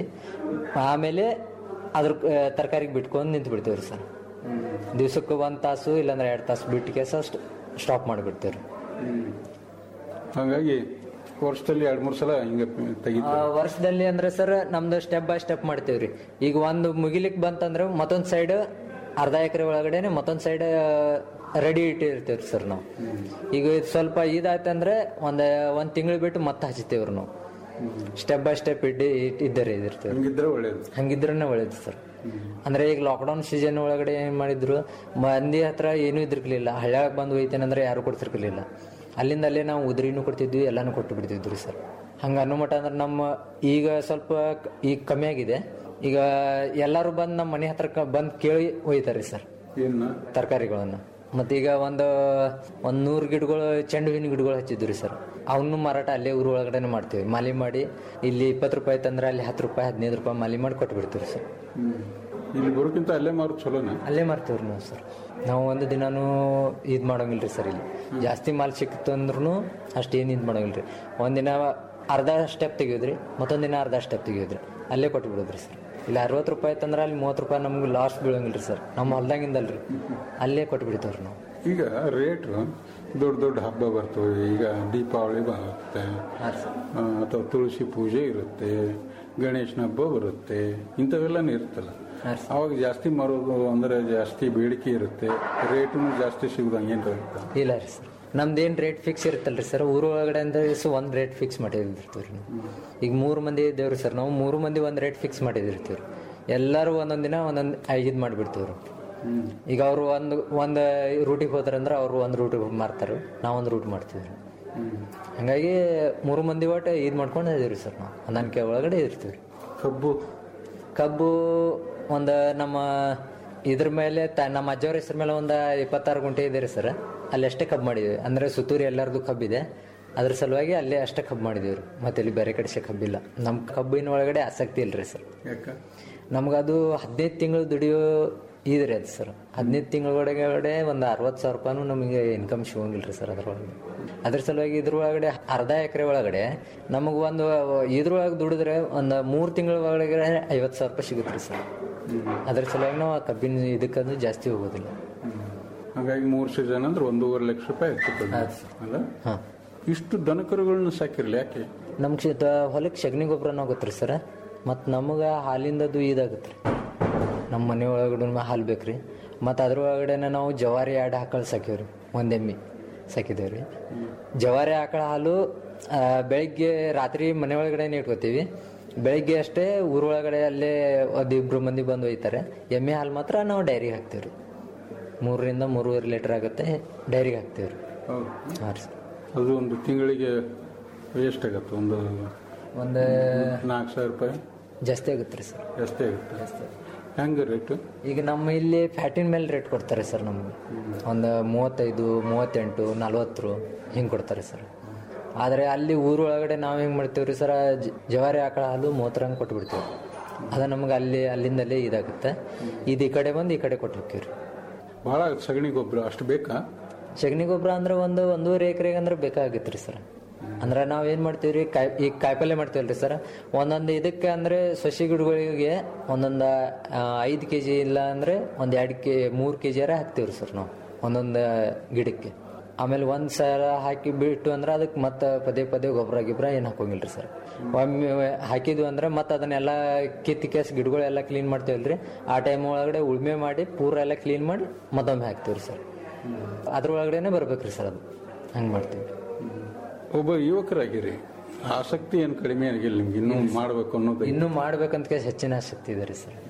ಆಮೇಲೆ ಅದ್ರ ತರಕಾರಿಗೆ ಬಿಟ್ಕೊಂಡು ನಿಂತು ಬಿಡ್ತೇವ್ರಿ ಸರ್ ದಿವ್ಸಕ್ಕೆ ಒಂದು ತಾಸು ಇಲ್ಲಾಂದ್ರೆ ಎರಡು ತಾಸು ಬಿಟ್ಟು ಕೇಸ ಸ್ಟಾಪ್ ಮಾಡಿಬಿಡ್ತೇವ್ರಿ ಹಾಗಾಗಿ ವರ್ಷದಲ್ಲಿ ಎರಡ್ ಮೂರ್ ಸಲ ಹಿಂಗೆ ತೆಗಿತ ಆ, ವರ್ಷದಲ್ಲಿ ಅಂದ್ರೆ ಸರ್ ನಮ್ದು ಸ್ಟೆಪ್ ಬೈ ಸ್ಟೆಪ್ ಮಾಡ್ತೇವ್ರಿ ಈಗ ಒಂದು ಮುಗಿಲಿಕ್ ಬಂತಂದ್ರೆ ಮತ್ತೊಂದ್ ಸೈಡ್ ಅರ್ಧ ಎಕರೆ ಒಳಗಡೆನೆ ಮತ್ತೊಂದ್ ಸೈಡ್ ರೆಡಿ ಇಟ್ಟಿರ್ತೇವ್ರಿ ಸರ್ ನಾವು ಈಗ ಇದ್ ಸ್ವಲ್ಪ ಇದಾಯ್ತಂದ್ರೆ ಒಂದ್ ಒಂದ್ ತಿಂಗಳು ಬಿಟ್ಟು ಮತ್ತೆ ಹಚ್ತೇವ್ರಿ ನಾವು ಸ್ಟೆಪ್ ಬೈ ಸ್ಟೆಪ್ ಇಟ್ಟು ಇದ್ದರೆ ಇದಿರ್ತೇವೆ ಹಂಗಿದ್ರೆ ಒಳ್ಳೇದು ಹಂಗಿದ್ರನೇ ಒಳ್ಳೇದು ಸರ್ ಅಂದ್ರೆ ಈಗ ಲಾಕ್ಡೌನ್ ಸೀಸನ್ ಒಳಗಡೆ ಏನ್ ಮಾಡಿದ್ರು ಮಂದಿ ಹತ್ರ ಏನೂ ಇದ್ರಿರ್ಲಿಲ್ಲ ಹಳ್ಳ್ಯಾಗ ಬಂದು ಒಯ್ತೇನಂದ್ರೆ ಯಾರು ಕೊಡ್ತಿರ್ಲಿಲ್ಲ ಅಲ್ಲಿಂದ ಅಲ್ಲೇ ನಾವು ಉದ್ರಿನೂ ಕೊಡ್ತಿದ್ವಿ ಎಲ್ಲಾನು ಕೊಟ್ಟು ಬಿಡ್ತಿದ್ವಿ ಸರ್ ಹಂಗ ಅನ್ನೋ ಮಟ್ಟ ಅಂದ್ರೆ ನಮ್ಮ ಈಗ ಸ್ವಲ್ಪ ಕ- ಈಗ ಕಮ್ಮಿ ಆಗಿದೆ ಈಗ ಎಲ್ಲಾರು ಬಂದ್ ನಮ್ಮ ಮನೆ ಹತ್ರ ಕ- ಬಂದ್ ಕೇಳಿ ಒಯ್ತಾರೆ ಸರ್ ಏನ ತರಕಾರಿಗಳನ್ನ ಮತ್ತೀಗ ಒಂದು ಒಂದ್ ನೂರು ಗಿಡಗಳು ಚೆಂಡು ಹೂವಿನ ಗಿಡಗಳು ಹಚ್ಚಿದ್ವಿ ಸರ್ ಅವನು ಮಾರಾಟ ಅಲ್ಲೇ ಊರ ಒಳಗಡೆನೆ ಮಾಡ್ತೀವಿ ಮಾಲಿ ಮಾಡಿ ಇಲ್ಲಿ ಇಪ್ಪತ್ತು ರೂಪಾಯಿ ತಂದ್ರೆ ಅಲ್ಲಿ ಹತ್ತು ರೂಪಾಯಿ ಹದಿನೈದು ರೂಪಾಯಿ ಮಾಲಿ ಮಾಡಿ ಕೊಟ್ಟು ಬಿಡ್ತೀವಿ ಸರ್ ಇಲ್ಲಿ ಬರೋಕ್ಕಿಂತ ಅಲ್ಲೇ ಮಾರೋದು ಚಲೋನ ಅಲ್ಲೇ ಮಾರ್ತೀವ್ರಿ ನಾವು ಸರ್ ನಾವು ಒಂದು ದಿನಾನು ಇದು ಮಾಡೋಂಗಿಲ್ರಿ ಸರ್ ಇಲ್ಲಿ ಜಾಸ್ತಿ ಮಾಲ್ ಸಿಕ್ತು ಅಂದ್ರೂ ಅಷ್ಟೇನು ಇದು ಮಾಡೋಂಗಿಲ್ರಿ ಒಂದಿನ ಅರ್ಧ ಸ್ಟೆಪ್ ತೆಗಿಯೋದ್ರಿ ಮತ್ತೊಂದು ದಿನ ಅರ್ಧ ಸ್ಟೆಪ್ ತೆಗಿಯೋದ್ರಿ ಅಲ್ಲೇ ಕೊಟ್ಟು ಬಿಡೋದ್ರಿ ಸರ್ ಇಲ್ಲಿ ಅರವತ್ತು ರೂಪಾಯಿ ತಂದ್ರೆ ಅಲ್ಲಿ ಮೂವತ್ತು ರೂಪಾಯಿ ನಮ್ಗೆ ಲಾಸ್ ಬೀಳಂಗಿಲ್ರಿ ಸರ್ ನಮ್ಮ ಹೊಲ್ದಾಗಿಂದಲ್ರಿ ಅಲ್ಲೇ ಕೊಟ್ಟು ಬಿಡ್ತೇವ್ರಿ ನಾವು ಈಗ ರೇಟ್ ದೊಡ್ಡ ದೊಡ್ಡ ಹಬ್ಬ ಬರ್ತವೆ ಈಗ ದೀಪಾವಳಿ ಬರುತ್ತೆ ಹಾಂ ಸರ್ ಆ, ಅಥವಾ ತುಳಸಿ ಪೂಜೆ ಇರುತ್ತೆ ಗಣೇಶನ ಹಬ್ಬ ಬರುತ್ತೆ ಇಂಥವೆಲ್ಲನೂ ಇರುತ್ತಲ್ಲ ಅವಾಗ ಜಾಸ್ತಿ ಮಾರೋದು ಅಂದ್ರೆ ಜಾಸ್ತಿ ಬೇಡಿಕೆ ಇರುತ್ತೆ ರೇಟು ಜಾಸ್ತಿ ಸಿಗುದು ಹಂಗೇನು ಇರುತ್ತೆ ಇಲ್ಲ ರೀ ಸರ್ ನಮ್ದೇನು ರೇಟ್ ಫಿಕ್ಸ್ ಇರುತ್ತಲ್ರಿ ಸರ್ ಊರ ಒಳಗಡೆ ಅಂದ್ರೆ ಸೊ ಒಂದು ರೇಟ್ ಫಿಕ್ಸ್ ಮಾಡಿದಿರ್ತೀವಿ ರೀ ನಾವು ಈಗ ಮೂರು ಮಂದಿ ಇದ್ದೇವ್ರಿ ಸರ್ ನಾವು ಮೂರು ಮಂದಿ ಒಂದು ರೇಟ್ ಫಿಕ್ಸ್ ಮಾಡಿದಿರ್ತೀವಿ ರೀ ಎಲ್ಲರೂ ಒಂದೊಂದು ದಿನ ಒಂದೊಂದು ಇದು ಮಾಡಿಬಿಡ್ತೀವಿ ರೀ ಈಗ ಅವರು ಒಂದು ಒಂದು ರೂಟಿಗೆ ಹೋದ್ರಂದ್ರೆ ಅವರು ಒಂದು ರೂಟಿಗೆ ಮಾರ್ತಾರೆ ನಾವು ಒಂದು ರೂಟ್ ಮಾಡ್ತೀವಿ ರೀ ಹಂಗಾಗಿ ಮೂರು ಮಂದಿ ಒಟ್ಟು ಇದು ಮಾಡ್ಕೊಂಡು ಇದೀವಿ ಸರ್ ನಾವು ಹೊಂದಾಣಿಕೆ ಒಳಗಡೆ ಇರ್ತೀವಿ ರೀ ಕಬ್ಬು ಕಬ್ಬು ಒಂದು ನಮ್ಮ ಇದ್ರ ಮೇಲೆ ತ ನಮ್ಮ ಅಜ್ಜವ್ರ ಹೆಸರು ಮೇಲೆ ಒಂದು ಇಪ್ಪತ್ತಾರು ಗುಂಟೆ ಇದೆ ರೀ ಸರ್ ಅಲ್ಲಿ ಅಷ್ಟೇ ಕಬ್ಬು ಮಾಡಿದ್ವಿ ಅಂದರೆ ಸುತ್ತೂರು ಎಲ್ಲರದು ಕಬ್ಬಿದೆ ಅದ್ರ ಸಲುವಾಗಿ ಅಲ್ಲೇ ಅಷ್ಟೇ ಕಬ್ಬು ಮಾಡಿದೀವಿ ರೀ ಮತ್ತೆ ಇಲ್ಲಿ ಬೇರೆ ಕಡೆ ಕಬ್ಬಿಲ್ಲ ನಮ್ಮ ಕಬ್ಬಿನ ಒಳಗಡೆ ಆಸಕ್ತಿ ಇಲ್ರಿ ಸರ್ ಯಾಕ ನಮ್ಗದು ಹದಿನೈದು ತಿಂಗಳು ದುಡಿಯೋ ಇದ್ರಿ ಅದು ಸರ್ ಹದಿನೈದು ತಿಂಗಳ ಒಳಗಡೆ ಒಂದು ಅರವತ್ತು ಸಾವಿರ ರೂಪಾಯಿನೂ ನಮಗೆ ಇನ್ಕಮ್ ಸಿಗೋಂಗಿಲ್ಲ ರೀ ಸರ್ ಅದ್ರೊಳಗೆ ಅದ್ರ ಸಲುವಾಗಿ ಇದ್ರೊಳಗಡೆ ಅರ್ಧ ಎಕರೆ ಒಳಗಡೆ ನಮಗೆ ಒಂದು ಇದ್ರೊಳಗೆ ದುಡಿದ್ರೆ ಒಂದು ಮೂರು ತಿಂಗಳ ಒಳಗಡೆ ಐವತ್ತು ಸಾವಿರ ರೂಪಾಯಿ ಸಿಗುತ್ತೆ ರೀ ಸರ್ ಅದ್ರ ಸಲುವಾಗಿ ನಾವು ಆ ಕಬ್ಬಿನ ಇದಕ್ಕಂದು ಜಾಸ್ತಿ ಹೋಗೋದಿಲ್ಲ ಹಾಗಾಗಿ ಮೂರು ಸೀಸನ್ ಅಂದ್ರೆ ಒಂದೂವರೆ ಲಕ್ಷ ರೂಪಾಯಿ ಆಗ್ತದೆ ಅಲ್ಲ ಹಾಂ ಇಷ್ಟು ದನಕರುಗಳನ್ನ ಸಾಕಿರ್ಲಿ ಯಾಕೆ ನಮ್ಗೆ ಹೊಲಕ್ಕೆ ಸಗಣಿ ಗೊಬ್ಬರನ ಆಗುತ್ತೆ ರೀ ಸರ್ ಮತ್ತು ನಮಗೆ ಹಾಲಿಂದದು ಇದಾಗುತ್ತೆ ರೀ ನಮ್ಮ ಮನೆ ಒಳಗಡೆ ಹಾಲು ಬೇಕು ರೀ ಮತ್ತು ಅದ್ರ ಒಳಗಡೆ ನಾವು ಜವಾರಿ ಆಡು ಆಕಳು ಸಾಕೀವಿ ರೀ ಒಂದು ಎಮ್ಮೆ ಸಾಕಿದ್ದೇವೆ ರೀ ಜವಾರಿ ಆಕಳ ಹಾಲು ಆ, ಬೆಳಿಗ್ಗೆ ರಾತ್ರಿ ಮನೆ ಒಳಗಡೆ ಇಟ್ಕೋತೀವಿ ಬೆಳಿಗ್ಗೆ ಅಷ್ಟೇ ಊರೊಳಗಡೆ ಅಲ್ಲೇ ಒಂದಿಬ್ರು ಮಂದಿ ಬಂದು ಒಯ್ತಾರೆ ಎಮ್ಮೆ ಹಾಲು ಮಾತ್ರ ನಾವು ಡೈರಿಗೆ ಹಾಕ್ತೀವಿ ರೀ ಮೂರರಿಂದ ಮೂರುವರೆ ಲೀಟ್ರ್ ಆಗುತ್ತೆ ಡೈರಿಗೆ ಹಾಕ್ತೀವಿ ರೀ ಹೌದು ಹಾಂ ರೀ ಅದು ಒಂದು ತಿಂಗಳಿಗೆ ಎಷ್ಟಾಗತ್ತೆ ಒಂದು ಒಂದು ನಾಲ್ಕು ಸಾವಿರ ರೂಪಾಯಿ ಜಾಸ್ತಿ ಆಗುತ್ತೆ ರೀ ಸರ್ ಜಾಸ್ತಿ ಆಗುತ್ತೆ ಹೆಂಗೆ ರೇಟು ಈಗ ನಮ್ಮ ಇಲ್ಲಿ ಫ್ಯಾಟಿನ ಮೇಲೆ ರೇಟ್ ಕೊಡ್ತಾರೆ ಸರ್ ನಮಗೆ ಒಂದು ಮೂವತ್ತೈದು ಮೂವತ್ತೆಂಟು ನಲ್ವತ್ತು ಹಿಂಗೆ ಕೊಡ್ತಾರೆ ಸರ್ ಆದರೆ ಅಲ್ಲಿ ಊರೊಳಗಡೆ ನಾವು ಹೆಂಗೆ ಮಾಡ್ತೀವಿ ರೀ ಸರ್ ಜ- ಜವಾರಿ ಆಕಳ ಹಾಲು ಮೂವತ್ತರಂಗೆ ಕೊಟ್ಬಿಡ್ತೀವಿ ಅದು ನಮ್ಗೆ ಅಲ್ಲಿ ಅಲ್ಲಿಂದಲೇ ಇದಾಗುತ್ತೆ ಇದು ಈ ಕಡೆ ಬಂದು ಈ ಕಡೆ ಕೊಟ್ಟು ಹೋಗ್ತೀವಿ ರೀ ಭಾಳ ಸಗಣಿ ಗೊಬ್ಬರ ಅಷ್ಟು ಬೇಕಾ ಸಗಣಿ ಗೊಬ್ಬರ ಅಂದ್ರೆ ಒಂದು ಒಂದೂವರೆ ಎಕರೆಗೆ ಅಂದ್ರೆ ಬೇಕಾಗಿತ್ತು ರೀ ಸರ್ ಅಂದ್ರೆ ನಾವು ಏನು ಮಾಡ್ತೀವಿ ರೀ ಕಾಯಿ ಈಗ ಕಾಯಿಪಲ್ಯ ಮಾಡ್ತೀವಲ್ಲ ರೀ ಸರ್ ಒಂದೊಂದು ಇದಕ್ಕೆ ಅಂದರೆ ಸಸಿ ಗಿಡಗಳಿಗೆ ಒಂದೊಂದು ಐದು ಕೆ ಜಿ ಇಲ್ಲ ಅಂದರೆ ಒಂದು ಎರಡು ಕೆ ಮೂರು ಕೆ ಜಿಯಾರ ಹಾಕ್ತೀವಿ ರೀ ಸರ್ ನಾವು ಒಂದೊಂದು ಗಿಡಕ್ಕೆ ಆಮೇಲೆ ಒಂದು ಸಲ ಹಾಕಿ ಬಿಟ್ಟು ಅಂದ್ರೆ ಅದಕ್ಕೆ ಮತ್ತೆ ಪದೇ ಪದೇ ಗೊಬ್ಬರ ಗಿಬ್ಬರ ಏನು ಹಾಕೋಂಗಿಲ್ಲ ರೀ ಸರ್ ಒಮ್ಮೆ ಹಾಕಿದ್ವಿ ಅಂದ್ರೆ ಮತ್ತೆ ಅದನ್ನೆಲ್ಲ ಕಿತ್ತು ಕೇಸ್ ಗಿಡಗಳೆಲ್ಲ ಕ್ಲೀನ್ ಮಾಡ್ತೀವಲ್ಲ ರೀ ಆ ಟೈಮ್ ಒಳಗಡೆ ಉಳ್ಮೆ ಮಾಡಿ ಪೂರ ಎಲ್ಲ ಕ್ಲೀನ್ ಮಾಡಿ ಮತ್ತೊಮ್ಮೆ ಹಾಕ್ತೀವಿ ರೀ ಸರ್ ಅದ್ರೊಳಗಡೆನೆ ಬರ್ಬೇಕ್ರಿ ಸರ್ ಅದು ಹಂಗೆ ಮಾಡ್ತೀವಿ ಒಬ್ಬ ಯುವಕರಾಗಿರಿ ಆಸಕ್ತಿ ಏನು ಕಡಿಮೆ ಆಗಿಲ್ಲ ನಿಮ್ಗೆ ಇನ್ನೂ ಮಾಡಬೇಕು ಅನ್ನೋದು ಇನ್ನೂ ಮಾಡ್ಬೇಕಂತ ಕೇಸ್ ಹೆಚ್ಚಿನ ಆಸಕ್ತಿ ಇದೆ ರೀ ಸರ್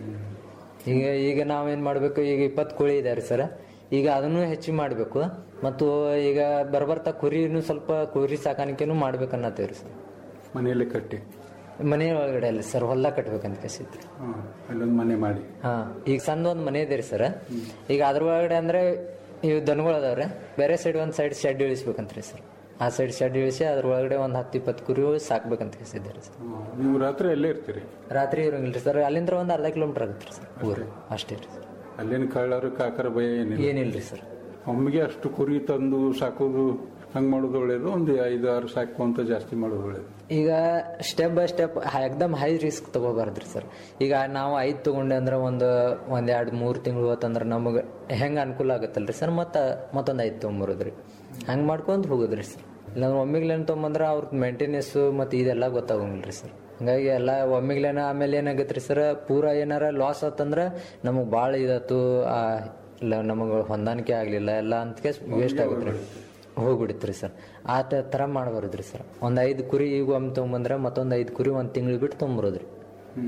ಈಗ ಈಗ ನಾವೇನು ಮಾಡಬೇಕು ಈಗ ಇಪ್ಪತ್ತು ಕೋಳಿ ಇದೆ ರೀ ಸರ್ ಈಗ ಅದನ್ನು ಹೆಚ್ಚು ಮಾಡಬೇಕು ಮತ್ತು ಈಗ ಬರ್ಬರ್ತಾ ಕುರಿನೂ ಸ್ವಲ್ಪ ಕುರಿ ಸಾಕಾಣಿಕೆನೂ ಮಾಡ್ಬೇಕನ್ನತ್ತೀವಿ ರೀ ಸರ್ ಮನೆಯಲ್ಲೇ ಕಟ್ಟಿ ಮನೆ ಒಳಗಡೆ ಅಲ್ಲ ಸರ್ ಹೊಲ ಕಟ್ಬೇಕಂತ ಕೇಸಿದ್ರಿ ಹಾಂ ಅಲ್ಲೊಂದು ಮನೆ ಮಾಡಿ ಹಾ ಈಗ ಸಣ್ಣ ಒಂದು ಮನೆ ಇದೆ ರೀ ಸರ್ ಈಗ ಅದ್ರ ಒಳಗಡೆ ಅಂದ್ರೆ ಇವು ದನಗಳು ಅದಾವ್ರೆ ಬೇರೆ ಸೈಡ್ ಒಂದು ಸೈಡ್ ಶೆಡ್ ಇಳಿಸ್ಬೇಕಂತ್ರಿ ಸರ್ ಆ ಸೈಡ್ ಶೆಡ್ ಇಳಿಸಿ ಅದ್ರ ಒಳಗಡೆ ಒಂದು ಹತ್ತು ಇಪ್ಪತ್ತು ಕುರಿಗಳು ಸಾಕ್ಬೇಕಂತ ಕೇಸಿದ್ದಾರೆ ಸರ್ ಹ್ಮ್. ನೀವು ರಾತ್ರಿ ಅಲ್ಲೇ ಇರ್ತೀರಿ ರಾತ್ರಿ ಇರಂಗಿಲ್ಲ ಸರ್ ಅಲ್ಲಿಂದ ಒಂದು ಅರ್ಧ ಕಿಲೋಮೀಟರ್ ಆಗುತ್ತೆ ಸರ್ ಊರು ಅಷ್ಟೇ ರೀ ಸರ್ ಅಲ್ಲೇನು ಕಳ್ಳರು ಕಾಕರ ಭಯ ಏನಿಲ್ಲ ಏನಿಲ್ಲ ರೀ ಸರ್ ಒಮ್ಮೆಗೆ ಅಷ್ಟು ಕುರಿ ತಂದು ಸಾಕೋದು ಹಂಗೆ ಮಾಡೋದು ಒಳ್ಳೇದು ಒಂದು ಐದು ಆರು ಸಾಕುವಂತ ಜಾಸ್ತಿ ಮಾಡೋದು ಒಳ್ಳೇದು ಈಗ ಸ್ಟೆಪ್ ಬೈ ಸ್ಟೆಪ್ ಎಕ್ದಮ್ ಹೈ ರಿಸ್ಕ್ ತಗೋಬಾರ್ದ್ರಿ ಸರ್ ಈಗ ನಾವು ಐದು ತಗೊಂಡೆ ಅಂದ್ರೆ ಒಂದು ಒಂದ್ ಎರಡು ಮೂರು ತಿಂಗಳು ಹೋತಂದ್ರೆ ನಮಗೆ ಹೆಂಗೆ ಅನುಕೂಲ ಆಗುತ್ತಲ್ರಿ ಸರ್ ಮತ್ತೆ ಮತ್ತೊಂದು ಐದು ತೊಗೊಂಬರೋದ್ರಿ ಹಂಗೆ ಮಾಡ್ಕೊಂಡು ಹೋಗೋದ್ರಿ ಸರ್ ಇಲ್ಲಾಂದ್ರೆ ಒಮ್ಮಿಗ್ಲೇನು ತೊಗೊಂಬಂದ್ರೆ ಅವ್ರದ್ದು ಮೇಂಟೆನೆನ್ಸು ಮತ್ತು ಇದೆಲ್ಲ ಗೊತ್ತಾಗಂಗಿಲ್ಲ ರೀ ಸರ್ ಹಂಗಾಗಿ ಎಲ್ಲ ಒಮ್ಮಿಗ್ಲೇನ ಆಮೇಲೆ ಏನಾಗತ್ತೆ ರೀ ಸರ್ ಪೂರ ಏನಾರ ಲಾಸ್ ಆತಂದ್ರೆ ನಮಗೆ ಭಾಳ ಇದಾತು ಆ, ಇಲ್ಲ ನಮಗೆ ಹೊಂದಾಣಿಕೆ ಆಗಲಿಲ್ಲ ಎಲ್ಲ ಅಂತ ವೇಸ್ಟ್ ಆಗುತ್ತೆ ರೀ ಹೋಗ್ಬಿಡುತ್ತೆ ರೀ ಸರ್ ಆ ತ- ಥರ ಮಾಡಬಾರ್ದು ರೀ ಸರ್ ಒಂದು ಐದು ಕುರಿ ಈಗ ಒಮ್ಮೆ ತೊಗೊಂಬಂದ್ರೆ ಮತ್ತೊಂದು ಐದು ಕುರಿ ಒಂದು ತಿಂಗಳು ಬಿಟ್ಟು ತೊಗೊಂಬರೋದು ರೀ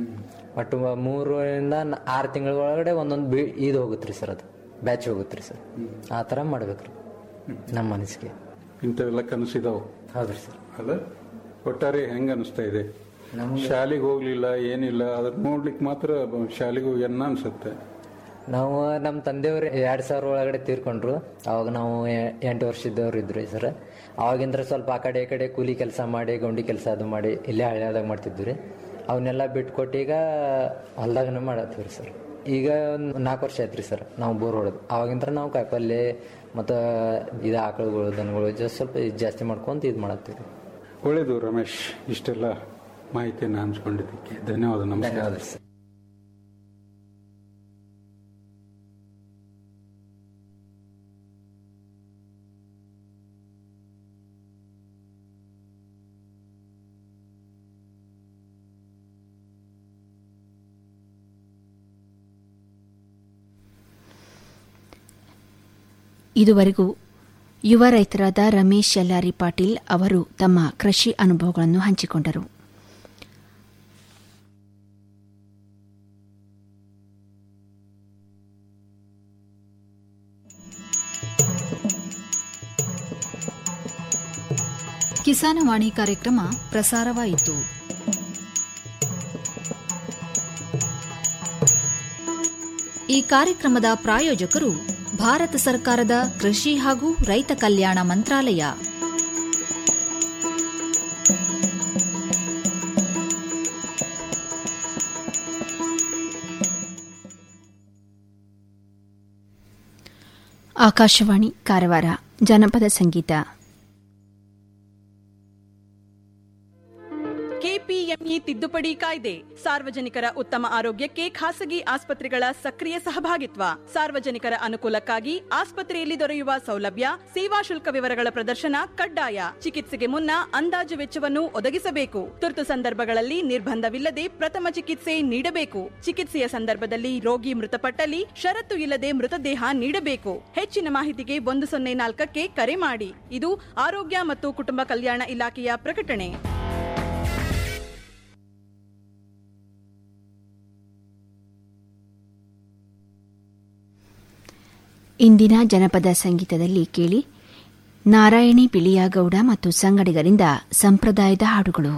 ಒಟ್ಟು ಮ- ಮೂರರಿಂದ ನ- ಆರು ತಿಂಗಳ ಒಳಗಡೆ ಒಂದೊಂದು ಬಿ ಇದು ಹೋಗುತ್ತೆ ರೀ ಸರ್ ಅದು ಬ್ಯಾಚ್ ಹೋಗುತ್ತೆ ರೀ ಸರ್ ಆ ಥರ ಮಾಡ್ಬೇಕು ರೀ ನಮ್ಮ ಮನಸ್ಸಿಗೆ ಇಂಥವೆಲ್ಲ ಕನಸಿದಾವು ಹೌದ್ರಿ ಸರ್ ಅಲ್ಲ ಒಟ್ಟಾರೆ ಹೆಂಗ ಅನಿಸ್ತಾ ಇದೆ ಶಾಲೆಗೆ ಹೋಗ್ಲಿಲ್ಲ ಏನಿಲ್ಲ ಅದ್ರ ನೋಡ್ಲಿಕ್ಕೆ ಮಾತ್ರ ಶಾಲೆಗೆ ಹೋಗ್ಯಾನ ಅನ್ಸುತ್ತೆ ನಾವು ನಮ್ಮ ತಂದೆಯವರು ಎರಡು ಸಾವಿರ ಒಳಗಡೆ ತೀರ್ಕೊಂಡ್ರು ಅವಾಗ ನಾವು ಎ- ಎಂಟು ವರ್ಷದವ್ರು ಇದ್ರು ಸರ್ ಅವಾಗಿಂದ್ರ ಸ್ವಲ್ಪ ಆ ಕಡೆ ಈ ಕಡೆ ಕೂಲಿ ಕೆಲಸ ಮಾಡಿ ಗೌಂಡಿ ಕೆಲಸ ಅದು ಮಾಡಿ ಇಲ್ಲೇ ಹಳ್ಳಿಯಾದಾಗ ಮಾಡ್ತಿದ್ವಿ ರೀ ಅವನ್ನೆಲ್ಲ ಬಿಟ್ಕೊಟ್ಟು ಈಗ ಹೊಲ್ದಾಗನೇ ಮಾಡತ್ತೀವಿ ರೀ ಸರ್ ಈಗ ಒಂದು ನಾಲ್ಕು ವರ್ಷ ಆಯ್ತು ರೀ ಸರ್ ನಾವು ಬೋರ್ ಹೊಡೆದು ಅವಾಗಿಂತ್ರ ನಾವು ಕಾಯಿಪಲ್ಲೆ ಮತ್ತು ಇದು ಆಕಳುಗಳು ದನಗಳು ಜಸ್ಟ್ ಸ್ವಲ್ಪ ಇದ್ ಜಾಸ್ತಿ ಮಾಡ್ಕೊಂತ ಇದು ಮಾಡತ್ತೀವಿ ರೀ ಒಳ್ಳೇದು ರಮೇಶ್ ಇಷ್ಟೆಲ್ಲ ಮಾಹಿತಿಯನ್ನು ಹಂಚ್ಕೊಂಡಿದ್ದಕ್ಕೆ ಧನ್ಯವಾದ ನಮಸ್ಕಾರ ಧನ್ಯವಾದ ಸರ್ ಇದುವರೆಗೂ ಯುವ ರೈತರಾದ ರಮೇಶ್ ಯಲ್ಲಾರಿ ಪಾಟೀಲ್ ಅವರು ತಮ್ಮ ಕೃಷಿ ಅನುಭವಗಳನ್ನು ಹಂಚಿಕೊಂಡರು ಕಿಸಾನವಾಣಿ ಕಾರ್ಯಕ್ರಮ ಪ್ರಸಾರವಾಯಿತು ಈ ಕಾರ್ಯಕ್ರಮದ ಪ್ರಾಯೋಜಕರು ಭಾರತ ಸರ್ಕಾರದ ಕೃಷಿ ಹಾಗೂ ರೈತ ಕಲ್ಯಾಣ ಮಂತ್ರಾಲಯ ಆಕಾಶವಾಣಿ ಕಾರವಾರ ಜನಪದ ಸಂಗೀತ ಕೆಪಿಎಂಇ ತಿದ್ದುಪಡಿ ಕಾಯ್ದೆ ಸಾರ್ವಜನಿಕರ ಉತ್ತಮ ಆರೋಗ್ಯಕ್ಕೆ ಖಾಸಗಿ ಆಸ್ಪತ್ರೆಗಳ ಸಕ್ರಿಯ ಸಹಭಾಗಿತ್ವ ಸಾರ್ವಜನಿಕರ ಅನುಕೂಲಕ್ಕಾಗಿ ಆಸ್ಪತ್ರೆಯಲ್ಲಿ ದೊರೆಯುವ ಸೌಲಭ್ಯ ಸೇವಾ ಶುಲ್ಕ ವಿವರಗಳ ಪ್ರದರ್ಶನ ಕಡ್ಡಾಯ ಚಿಕಿತ್ಸೆಗೆ ಮುನ್ನ ಅಂದಾಜು ವೆಚ್ಚವನ್ನು ಒದಗಿಸಬೇಕು ತುರ್ತು ಸಂದರ್ಭಗಳಲ್ಲಿ ನಿರ್ಬಂಧವಿಲ್ಲದೆ ಪ್ರಥಮ ಚಿಕಿತ್ಸೆ ನೀಡಬೇಕು ಚಿಕಿತ್ಸೆಯ ಸಂದರ್ಭದಲ್ಲಿ ರೋಗಿ ಮೃತಪಟ್ಟಲ್ಲಿ ಷರತ್ತು ಇಲ್ಲದೆ ಮೃತದೇಹ ನೀಡಬೇಕು ಹೆಚ್ಚಿನ ಮಾಹಿತಿಗೆ ಒಂದು ಸೊನ್ನೆ ನಾಲ್ಕಕ್ಕೆ ಕರೆ ಮಾಡಿ ಇದು ಆರೋಗ್ಯ ಮತ್ತು ಕುಟುಂಬ ಕಲ್ಯಾಣ ಇಲಾಖೆಯ ಪ್ರಕಟಣೆ ಇಂದಿನ ಜನಪದ ಸಂಗೀತದಲ್ಲಿ ಕೇಳಿ ನಾರಾಯಣಿ ಪಿಳಿಯಾಗೌಡ ಮತ್ತು ಸಂಗಡಿಗರಿಂದ ಸಂಪ್ರದಾಯದ ಹಾಡುಗಳು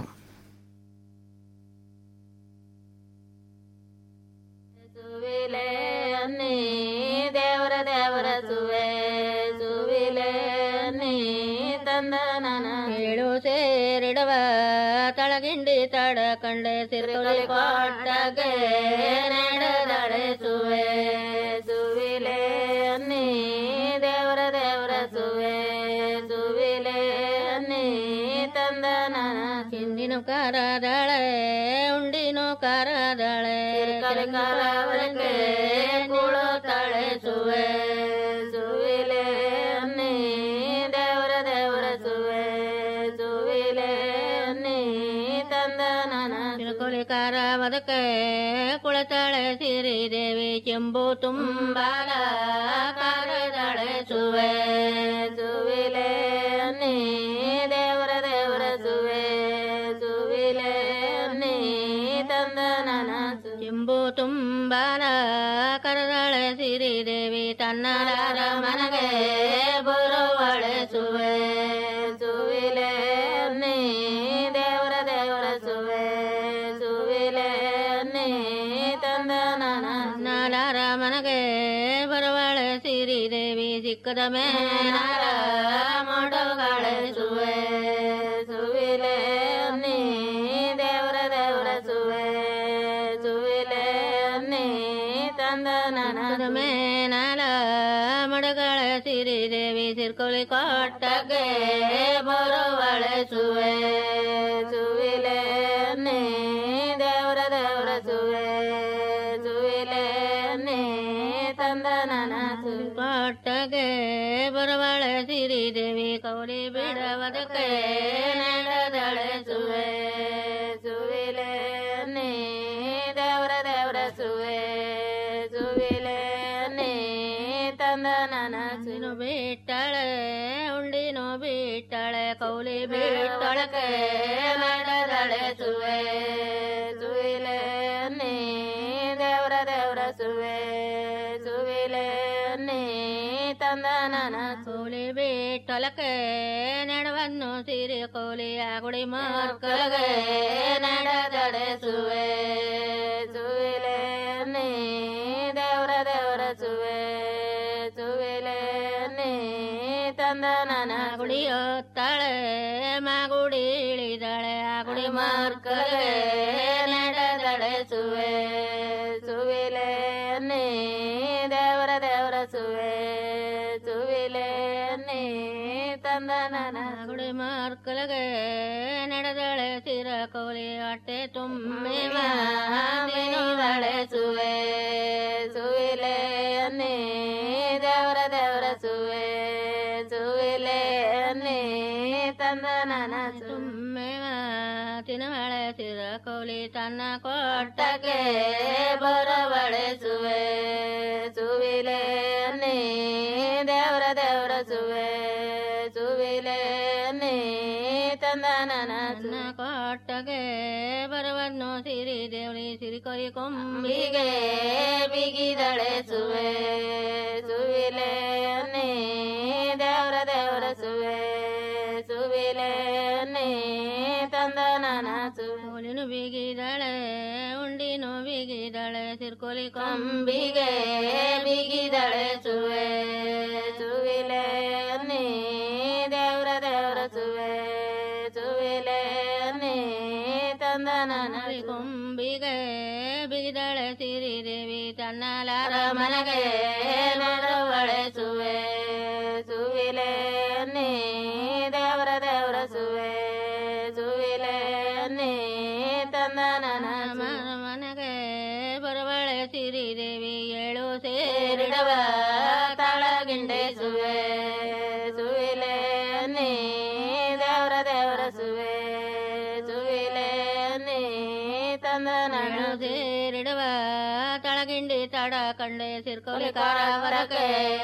ಸುವಿಲೆ ಅನ್ನಿ ದೇವರ ದೇವರ ಸುವೆ ಸುವಿಲೆ ಅನ್ನಿ ತಂದ ನನ ಏಳು ಸೇರಿಡವ ತಳಗಿಂಡಿ ತಡ ಕಂಡೆ ಸಿರುಳಿ ಕೊಟ್ಟಗೆ ನಡೆದಳೆ ಸುವೆ ಸುವಿಲೆ ಅನ್ನಿ ದೇವರ ದೇವರ ಸುವೆ ಸುವಿಲೆ ಅನ್ನಿ ತಂದ ನನ ಹಿಂದಿನ ಕರದಳೆ ಉಂಡಿನೋ ಕರದಳೆ ಕರವರಕ್ಕೆ ಕುಳು ತಳೆ ಸುವೆ ಸುವಿಲೆ ಅನ್ನಿ ದೇವರ ದೇವರ ಸುವೆ ಸುವಿಲೆ ಅನ್ನಿ ತಂದ ನನ ತಿಳ್ಕೊಳಿ ಕಾರ ಬದಕೆ ಕುಳತಾಳೆ ಸಿರಿ ದೇವಿ ಚೆಂಬು ತುಂಬಾಲ ಕಾರದಳೆ ಸುವೆ ಸುವಿಲೆ ಅನ್ನಿ ದೇವರ ದೇವರ ಸುವೆ ಸುವಿಲೆ ಅನ್ನಿ ತಂದ ನನ ಚೆಂಬು ತುಂಬಾಲ ಕರದಳೆ ಸಿರಿ ದೇವಿ ತನ್ನರ ಮನಗೆ ಬರುವಳೆ ಸುವೆ ಸುವಿಲೆ ಅನ್ನಿ ದೇವರ ದೇವರ ಸುವೆ ಸುವಿಲೆ ಅನ್ನಿ ತಂದ ನನ ನಾಡರ ಮನಗೆ ಬರುವಳೆ ಸಿರಿ ದೇವಿ ಸಿಕ್ಕದ ಮೇನಾರ ಮಾಡೋಗಾಳೆ ಸುವೆ ಸುವಿಲೆ ಅನ್ನಿ ದೇವರ ದೇವರ ಸುವೆ ಸುವಿಲೆ ಅನ್ನಿ ತಂದ ನನ ಮೇನಾಲ ಮಡಗಳ ಸಿರಿ ದೇವಿ ಸಿರ್ಕೊಳಿ ಕೊಟ್ಟಗೆ ಬರುವಳೆ ಸುವೆ ಸುವಿಲೆ ಅನ್ನಿ ದೇವರ ದೇವರ ಸುವೆ ಸುವಿಲೆ ಅನ್ನಿ ತಂದ ನನ ಕೊಟ್ಟಗೆ ಬರುವಳೆ ಸಿರಿ ದೇವಿ ಕೌಲಿ ಬಿಡವದಕ್ಕೆ ನಡೆದಳೆ ಸುವೆ ಸುವಿಲೆ ಅನ್ನಿ ದೇವರ ದೇವರ ಸುವೆ ಸುವಿಲೆ ಅನ್ನಿ ತಂದ ನನ ಸಿನು ಬಿಟ್ಟಳೆ ಉಂಡಿನೋ ಬಿಟ್ಟಳೆ ಕೌಲಿ ಬಿಟ್ಟೊಳಗೆ ನಡೆದಳೆ ಸುವೆ ಸುವಿಲೆ ಅನ್ನಿ ದೇವರ ದೇವರ ಸುವೆ ಸುವಿಲೆ ಅನ್ನಿ ತಂದ ನನ ಸೂಲಿ ಬಿಟ್ಟೊಲಕೆ ನಡವನ್ನು ಸಿರಿ ಕೋಲಿ ಆಗುಡಿ ಮಕ್ಕಳಿಗೆ ನಡೆದಡೆ ಸುವೆ ಸುವಿಲೆ ಅನ್ನಿ ದೇವರ ದೇವರ ಸುವೆ ಸುವಿಲೆ ಅನ್ನಿ ತಂದ ನನ ಗುಡಿಯೊತ್ತಾಳೆ ಮಾಗುಡಿ ಇಳಿದಳೆ ಆಗುಡಿ ಮಕ್ಕಳಿಗೆ ನಡೆದಳೆ ಸುವೆ ಸುವಿಲೆ ಅನ್ನಿ ದೇವರ ದೇವರ ಸುವೆ ಸುವಿಲೆ ಅನ್ನಿ ತಂದ ನನ ಗುಡಿ ಮಕ್ಕಳಿಗೆ ನಡೆದಳೆ ಸಿರ ಕೋಲಿ ಹೊಟ್ಟೆ ತುಂಬಿ ಮಾಮಿನುದಳೆ ಸುವೆ ಸುವಿಲೆ ಅನ್ನಿ ದೇವರ ದೇವರ ಸುವೆ ಸುವಿಲೆ ಅನ್ನಿ ತಂದ ನನ ಸುಮ್ಮೆ ತಿನವಳೆ ಸಿರ ಕೋಲಿ ತನ್ನ ಕೊಟ್ಟಗೆ ಬರವಳೆ ಸುವೆ ಸುವಿಲೆ ಅನ್ನಿ ದೇವರ ದೇವರ ಸಿರಿ ದೇವಳಿ ಸಿರಿಕೊರಿ ಕೊಂಬಿಗೆ ಬಿಗಿದಳೆ ಸುವೆ ಸುವಿಲೆ ಅನ್ನೇ ದೇವರ ದೇವರ ಸುವೆ ಸುವಿಲೆ ಅನ್ನೇ ತಂದ ನಾನ ಸುಲಿನು ಬಿಗಿದಳೆ ಉಂಡಿನು ಬಿಗಿದಳೆ ಸಿರ್ಕೊಲಿ ಕೊಂಬಿಗೆ ಬಿಗಿದಳೆ ಸುವೆ ಸುವಿಲೆ ಅನ್ನೇ ದೇವರ ದೇವರ ಸುವೆ ಸುವಿಲೆ ಅನ್ನೇ ತಂದ ನಾನ ಕೊಂಬಿಗೆ ಬಿಗಿದಳೆ ಸಿರಿ ದೇವಿ ತನ್ನಲಾರ ಮನಗೆ ನಡುವಳೆ ಸುವೆ ಸುವಿಲೆ ಅನ್ನೇ ದೇವರ ದೇವರ ಸುವೆ ಸುವಿಲೆ ಅನ್ನೇ ತಂದ ನನ್ನ ಮನಗೆ ಬರುವಳೆ ಸಿರಿ ದೇವಿ ಏಳು ಸೇರಿಡವ ತಳಗಿಂಡೆ ಸುವೆ ಸುವಿಲೆ ಅನ್ನೇ ದೇವರ ದೇವರ ಸುವೆ ಸುವಿಲೆ ಅನ್ನೇ ತಂದ ನಾನು ಸೇರಿಡುವ ತಳಗಿಂಡಿ ತಡ ಕಂಡೆ ಸಿರ್ಕೋಲಿ ಕಾರವರಕ್ಕೆ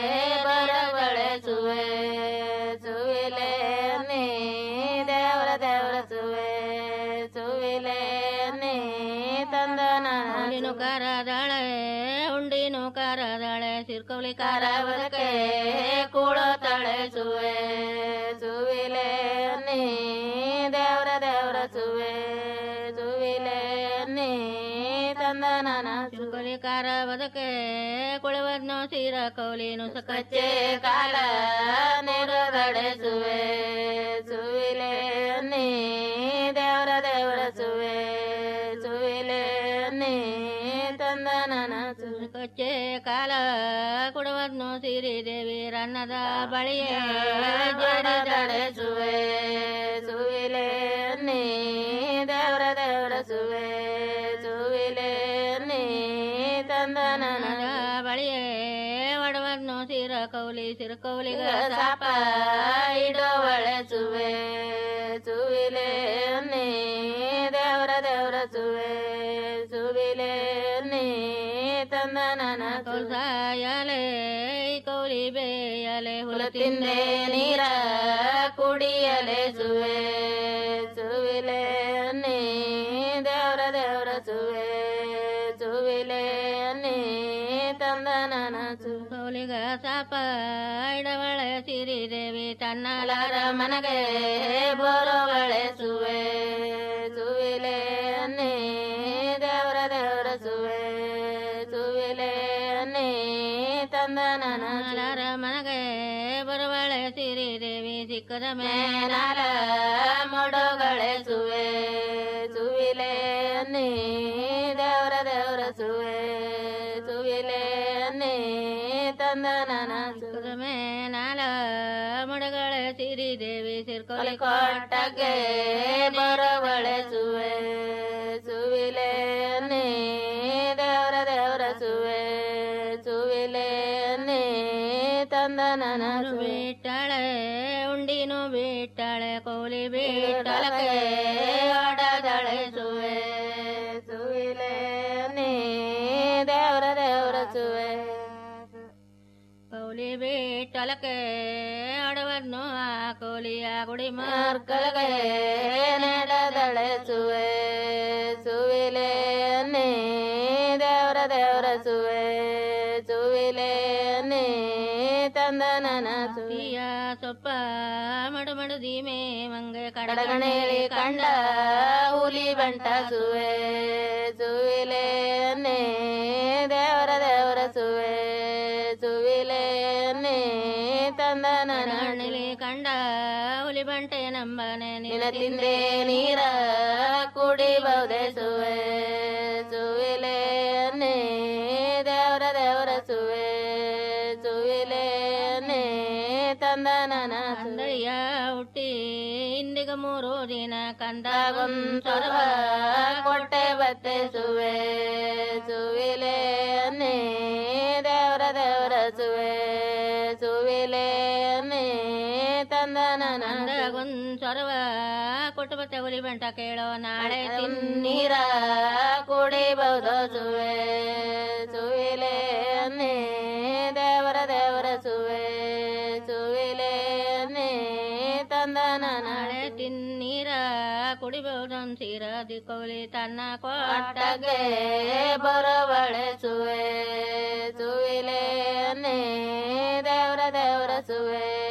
ಬರವಳೆ ಸುವೆ ಸುವಿಲೆ ಅನ್ನೇ ದೇವರ ದೇವರ ಸುವೆ ಸುವಿಲೆ ಅನ್ನೇ ತಂದ ನಾನು ಕರದಳೆ ಉಂಡಿನು ಕರದಳೆ ಸಿರ್ಕೋಲಿ ಕಾರವರಕ್ಕೆ ಕೂಡೋ ತಳೆ ಸುವೆ ಸುವಿಲೆ ಅನ್ನೇ ದೇವರ ದೇವರ ಸುವೆ ಸುವಿಲೆ ಅನ್ನೇ ತಂದ ನಾನ ಸುಗಲಿ ಕಾರ ಬದಕೆ ಕುಳವದ್ನು ಸೀರ ಕೌಲಿನು ಸಕಚ್ಚೆ ಕಾಲ ನೆರದಡೆ ಸುವೆ ಸುವಿಲೆ ಅನ್ನೇ ದೇವರ ದೇವರ ಸುವೆ ಸುವಿಲೆ ಅನ್ನೇ ತಂದ ನಾನ ಕಚ್ಚೆ ಕಾಲ ಕುಡವದ್ನು ಸಿರಿ ದೇವಿ ರನ್ನದ ಬಳಿಯೇ ಜಡದಡೆ ಸುವೆ ಸುವಿಲೆ ಅನ್ನೇ ದೇವರ ದೇವರ ಸುವೆ ಸುವಿಲೆ ಅನ್ನೇ ತಂದ ನನ್ನ ಬಳಿಯೇ ಒಡವನ್ನು ಸಿರ ಕೌಲಿ ಸಿರ ಕೌಲಿಗ ಸಾಪ ಇಡೋವಳೆ ಸುವೆ ಸುವಿಲೆ ಅನ್ನೇ ದೇವರ ದೇವರ ಸುವೆ ಸುವಿಲೆ ಅನ್ನೇ ತಂದ ನನ್ನ ಕೌಸಾಯಲೆ ಕೌಲಿ ಬೇಯಲೆ ಹುಲ ತಿಂದೆ ನೀರ ಕುಡಿಯಲೆ ಸುವೆ ಸುವಿಲೆ ಅನ್ನೇ ದೇವರ ದೇವರ ಸುವೆ ಸುವಿಲೆ ಅನ್ನೇ ತಂದ ನನ್ನ ಕೌಲಿಗ ಸಾಪ ಇಡವಳೆ ಸಿರಿ ದೇವಿ ತನ್ನಲಾರ ಮನಗೆ ಬರೋವಳೆ ಸುವೆ ಸುವಿಲೆ ಅನ್ನೇ ದೇವರ ದೇವರ ಸುವೆ ಸುವಿಲೆ ಅನ್ನೇ ತಂದ ನಾನಾರ ಮನಗೆ ಬರುವಳೆ ಸಿರಿ ದೇವಿ ಸಿಕ್ಕದ ಮೇಲಾಲ ಮೊಡಗಳೆ ಸುವೆ ಸುವಿಲೆ ಅನ್ನೇ ದೇವರ ದೇವರ ಸುವೆ ಸುವಿಲೆ ಅನ್ನೇ ತಂದ ನಾನ ಸಿಕ್ಕದ ಮೇಲಾಲ ಮೊಡಗಳೆ ಸಿರಿ ದೇವಿ ಸಿರ್ಕೊಲಿ ಕೊಟ್ಟಗೆ ಬರವಳೆ ಸುವೆ ಸುವಿಲೆ ಅನ್ನೇ ದೇವರ ದೇವರ ಸುವೆ ಸುವಿಲೆ ಅನ್ನೇ ತಂದ ನನ್ನ ಬಿಟ್ಟಳೆ ಉಂಡಿನು ಬಿಟ್ಟಳೆ ಕೋಲಿ ಬಿಟ್ಟಳಕ್ಕೆ ಒಡದಳೆ ಸುವೆ ಸುವಿಲೆ ಅನ್ನೇ ದೇವರ ದೇವರ ಸುವೆ ಕೌಲಿ ಬಿಟ್ಟಲಕ್ಕೆ ಅಡವನ್ನು ಆ ಕೋಲಿಯ ಗುಡಿ ಮಾರ್ಕಲಗೆ ನಡೆದಳೆ ಸುವೆ ಸುವಿಲೆ ಅನ್ನೇ ದೇವರ ದೇವರ ಸುವೆ ಸುವಿಲೆ ಅನ್ನೇ ತಂದ ನನ್ನ ಸುವಿಯ ಸೊಪ್ಪ ಮಡು ಮಡು ದೀಮೆ ಮಂಗೆ ಕಡಗಣೇಳಿ ಕಂಡ ಹುಲಿ ಬಂಟ ಸುವೆ ಸುವಿಲೆ ಅನ್ನೇ ದೇವರ ದೇವರ ಸುವೆ ಸುವಿಲೆ ಅನ್ನೇ ತಂದ ನನ್ನಲಿ ಕಂಡ ಹುಲಿ ಬಂಟೆ ನಂಬನೆ ನಿನ ತಿಂದೆ ನೀರ ಕುಡಿಬಹುದೇ ಸುವೆ ಸುವಿಲೆ ಅನ್ನೇ ದೇವರ ದೇವರ ಸುವೆ ಸುವಿಲೆ ಅನ್ನೇ ತಂದ ನನ್ನ ಸುಂದರಿಯ ಹುಟ್ಟಿ ಇಂದಿಗ ಮೂರು ದಿನ ಕಂದಾಗೊಂದೊರವ ಕೊಟ್ಟೆ ಬತ್ತೆ ಸುವೆ ಸುವಿಲೆ ಅನ್ನೇ ದೇವರ ದೇವರ ಸುವೆ ಸುವಿಲೆ ಅನ್ನೇ ತಂದ ನನ್ನ ಸೊರವ ಕೊಟ್ಟು ಬತ್ತೆ ಹುಲಿ ಬಂಟ ಕೇಳೋ ನಾಳೆ ತಿನ್ನೀರ ಕುಡಿಬಹುದು ಸುವೆ ಸುವಿಲೆ ಅನ್ನೇ ದೇವರ ದೇವರ ಸುವೆ ಸುವಿಲೆ ಅನ್ನೇ ತಂದ ನಾಳೆ ತಿನ್ನೀರ ಕುಡಿಬಹುದನ್ ಸಿರದಿ ಕೋಲಿ ತನ್ನ ಕೊಟ್ಟಗೆ ಬರವಳೆ ಸುವೆ ಸುವಿಲೆ ಅನ್ನೇ ದೇವ್ರ ದೇವ್ರ ಸುವೆ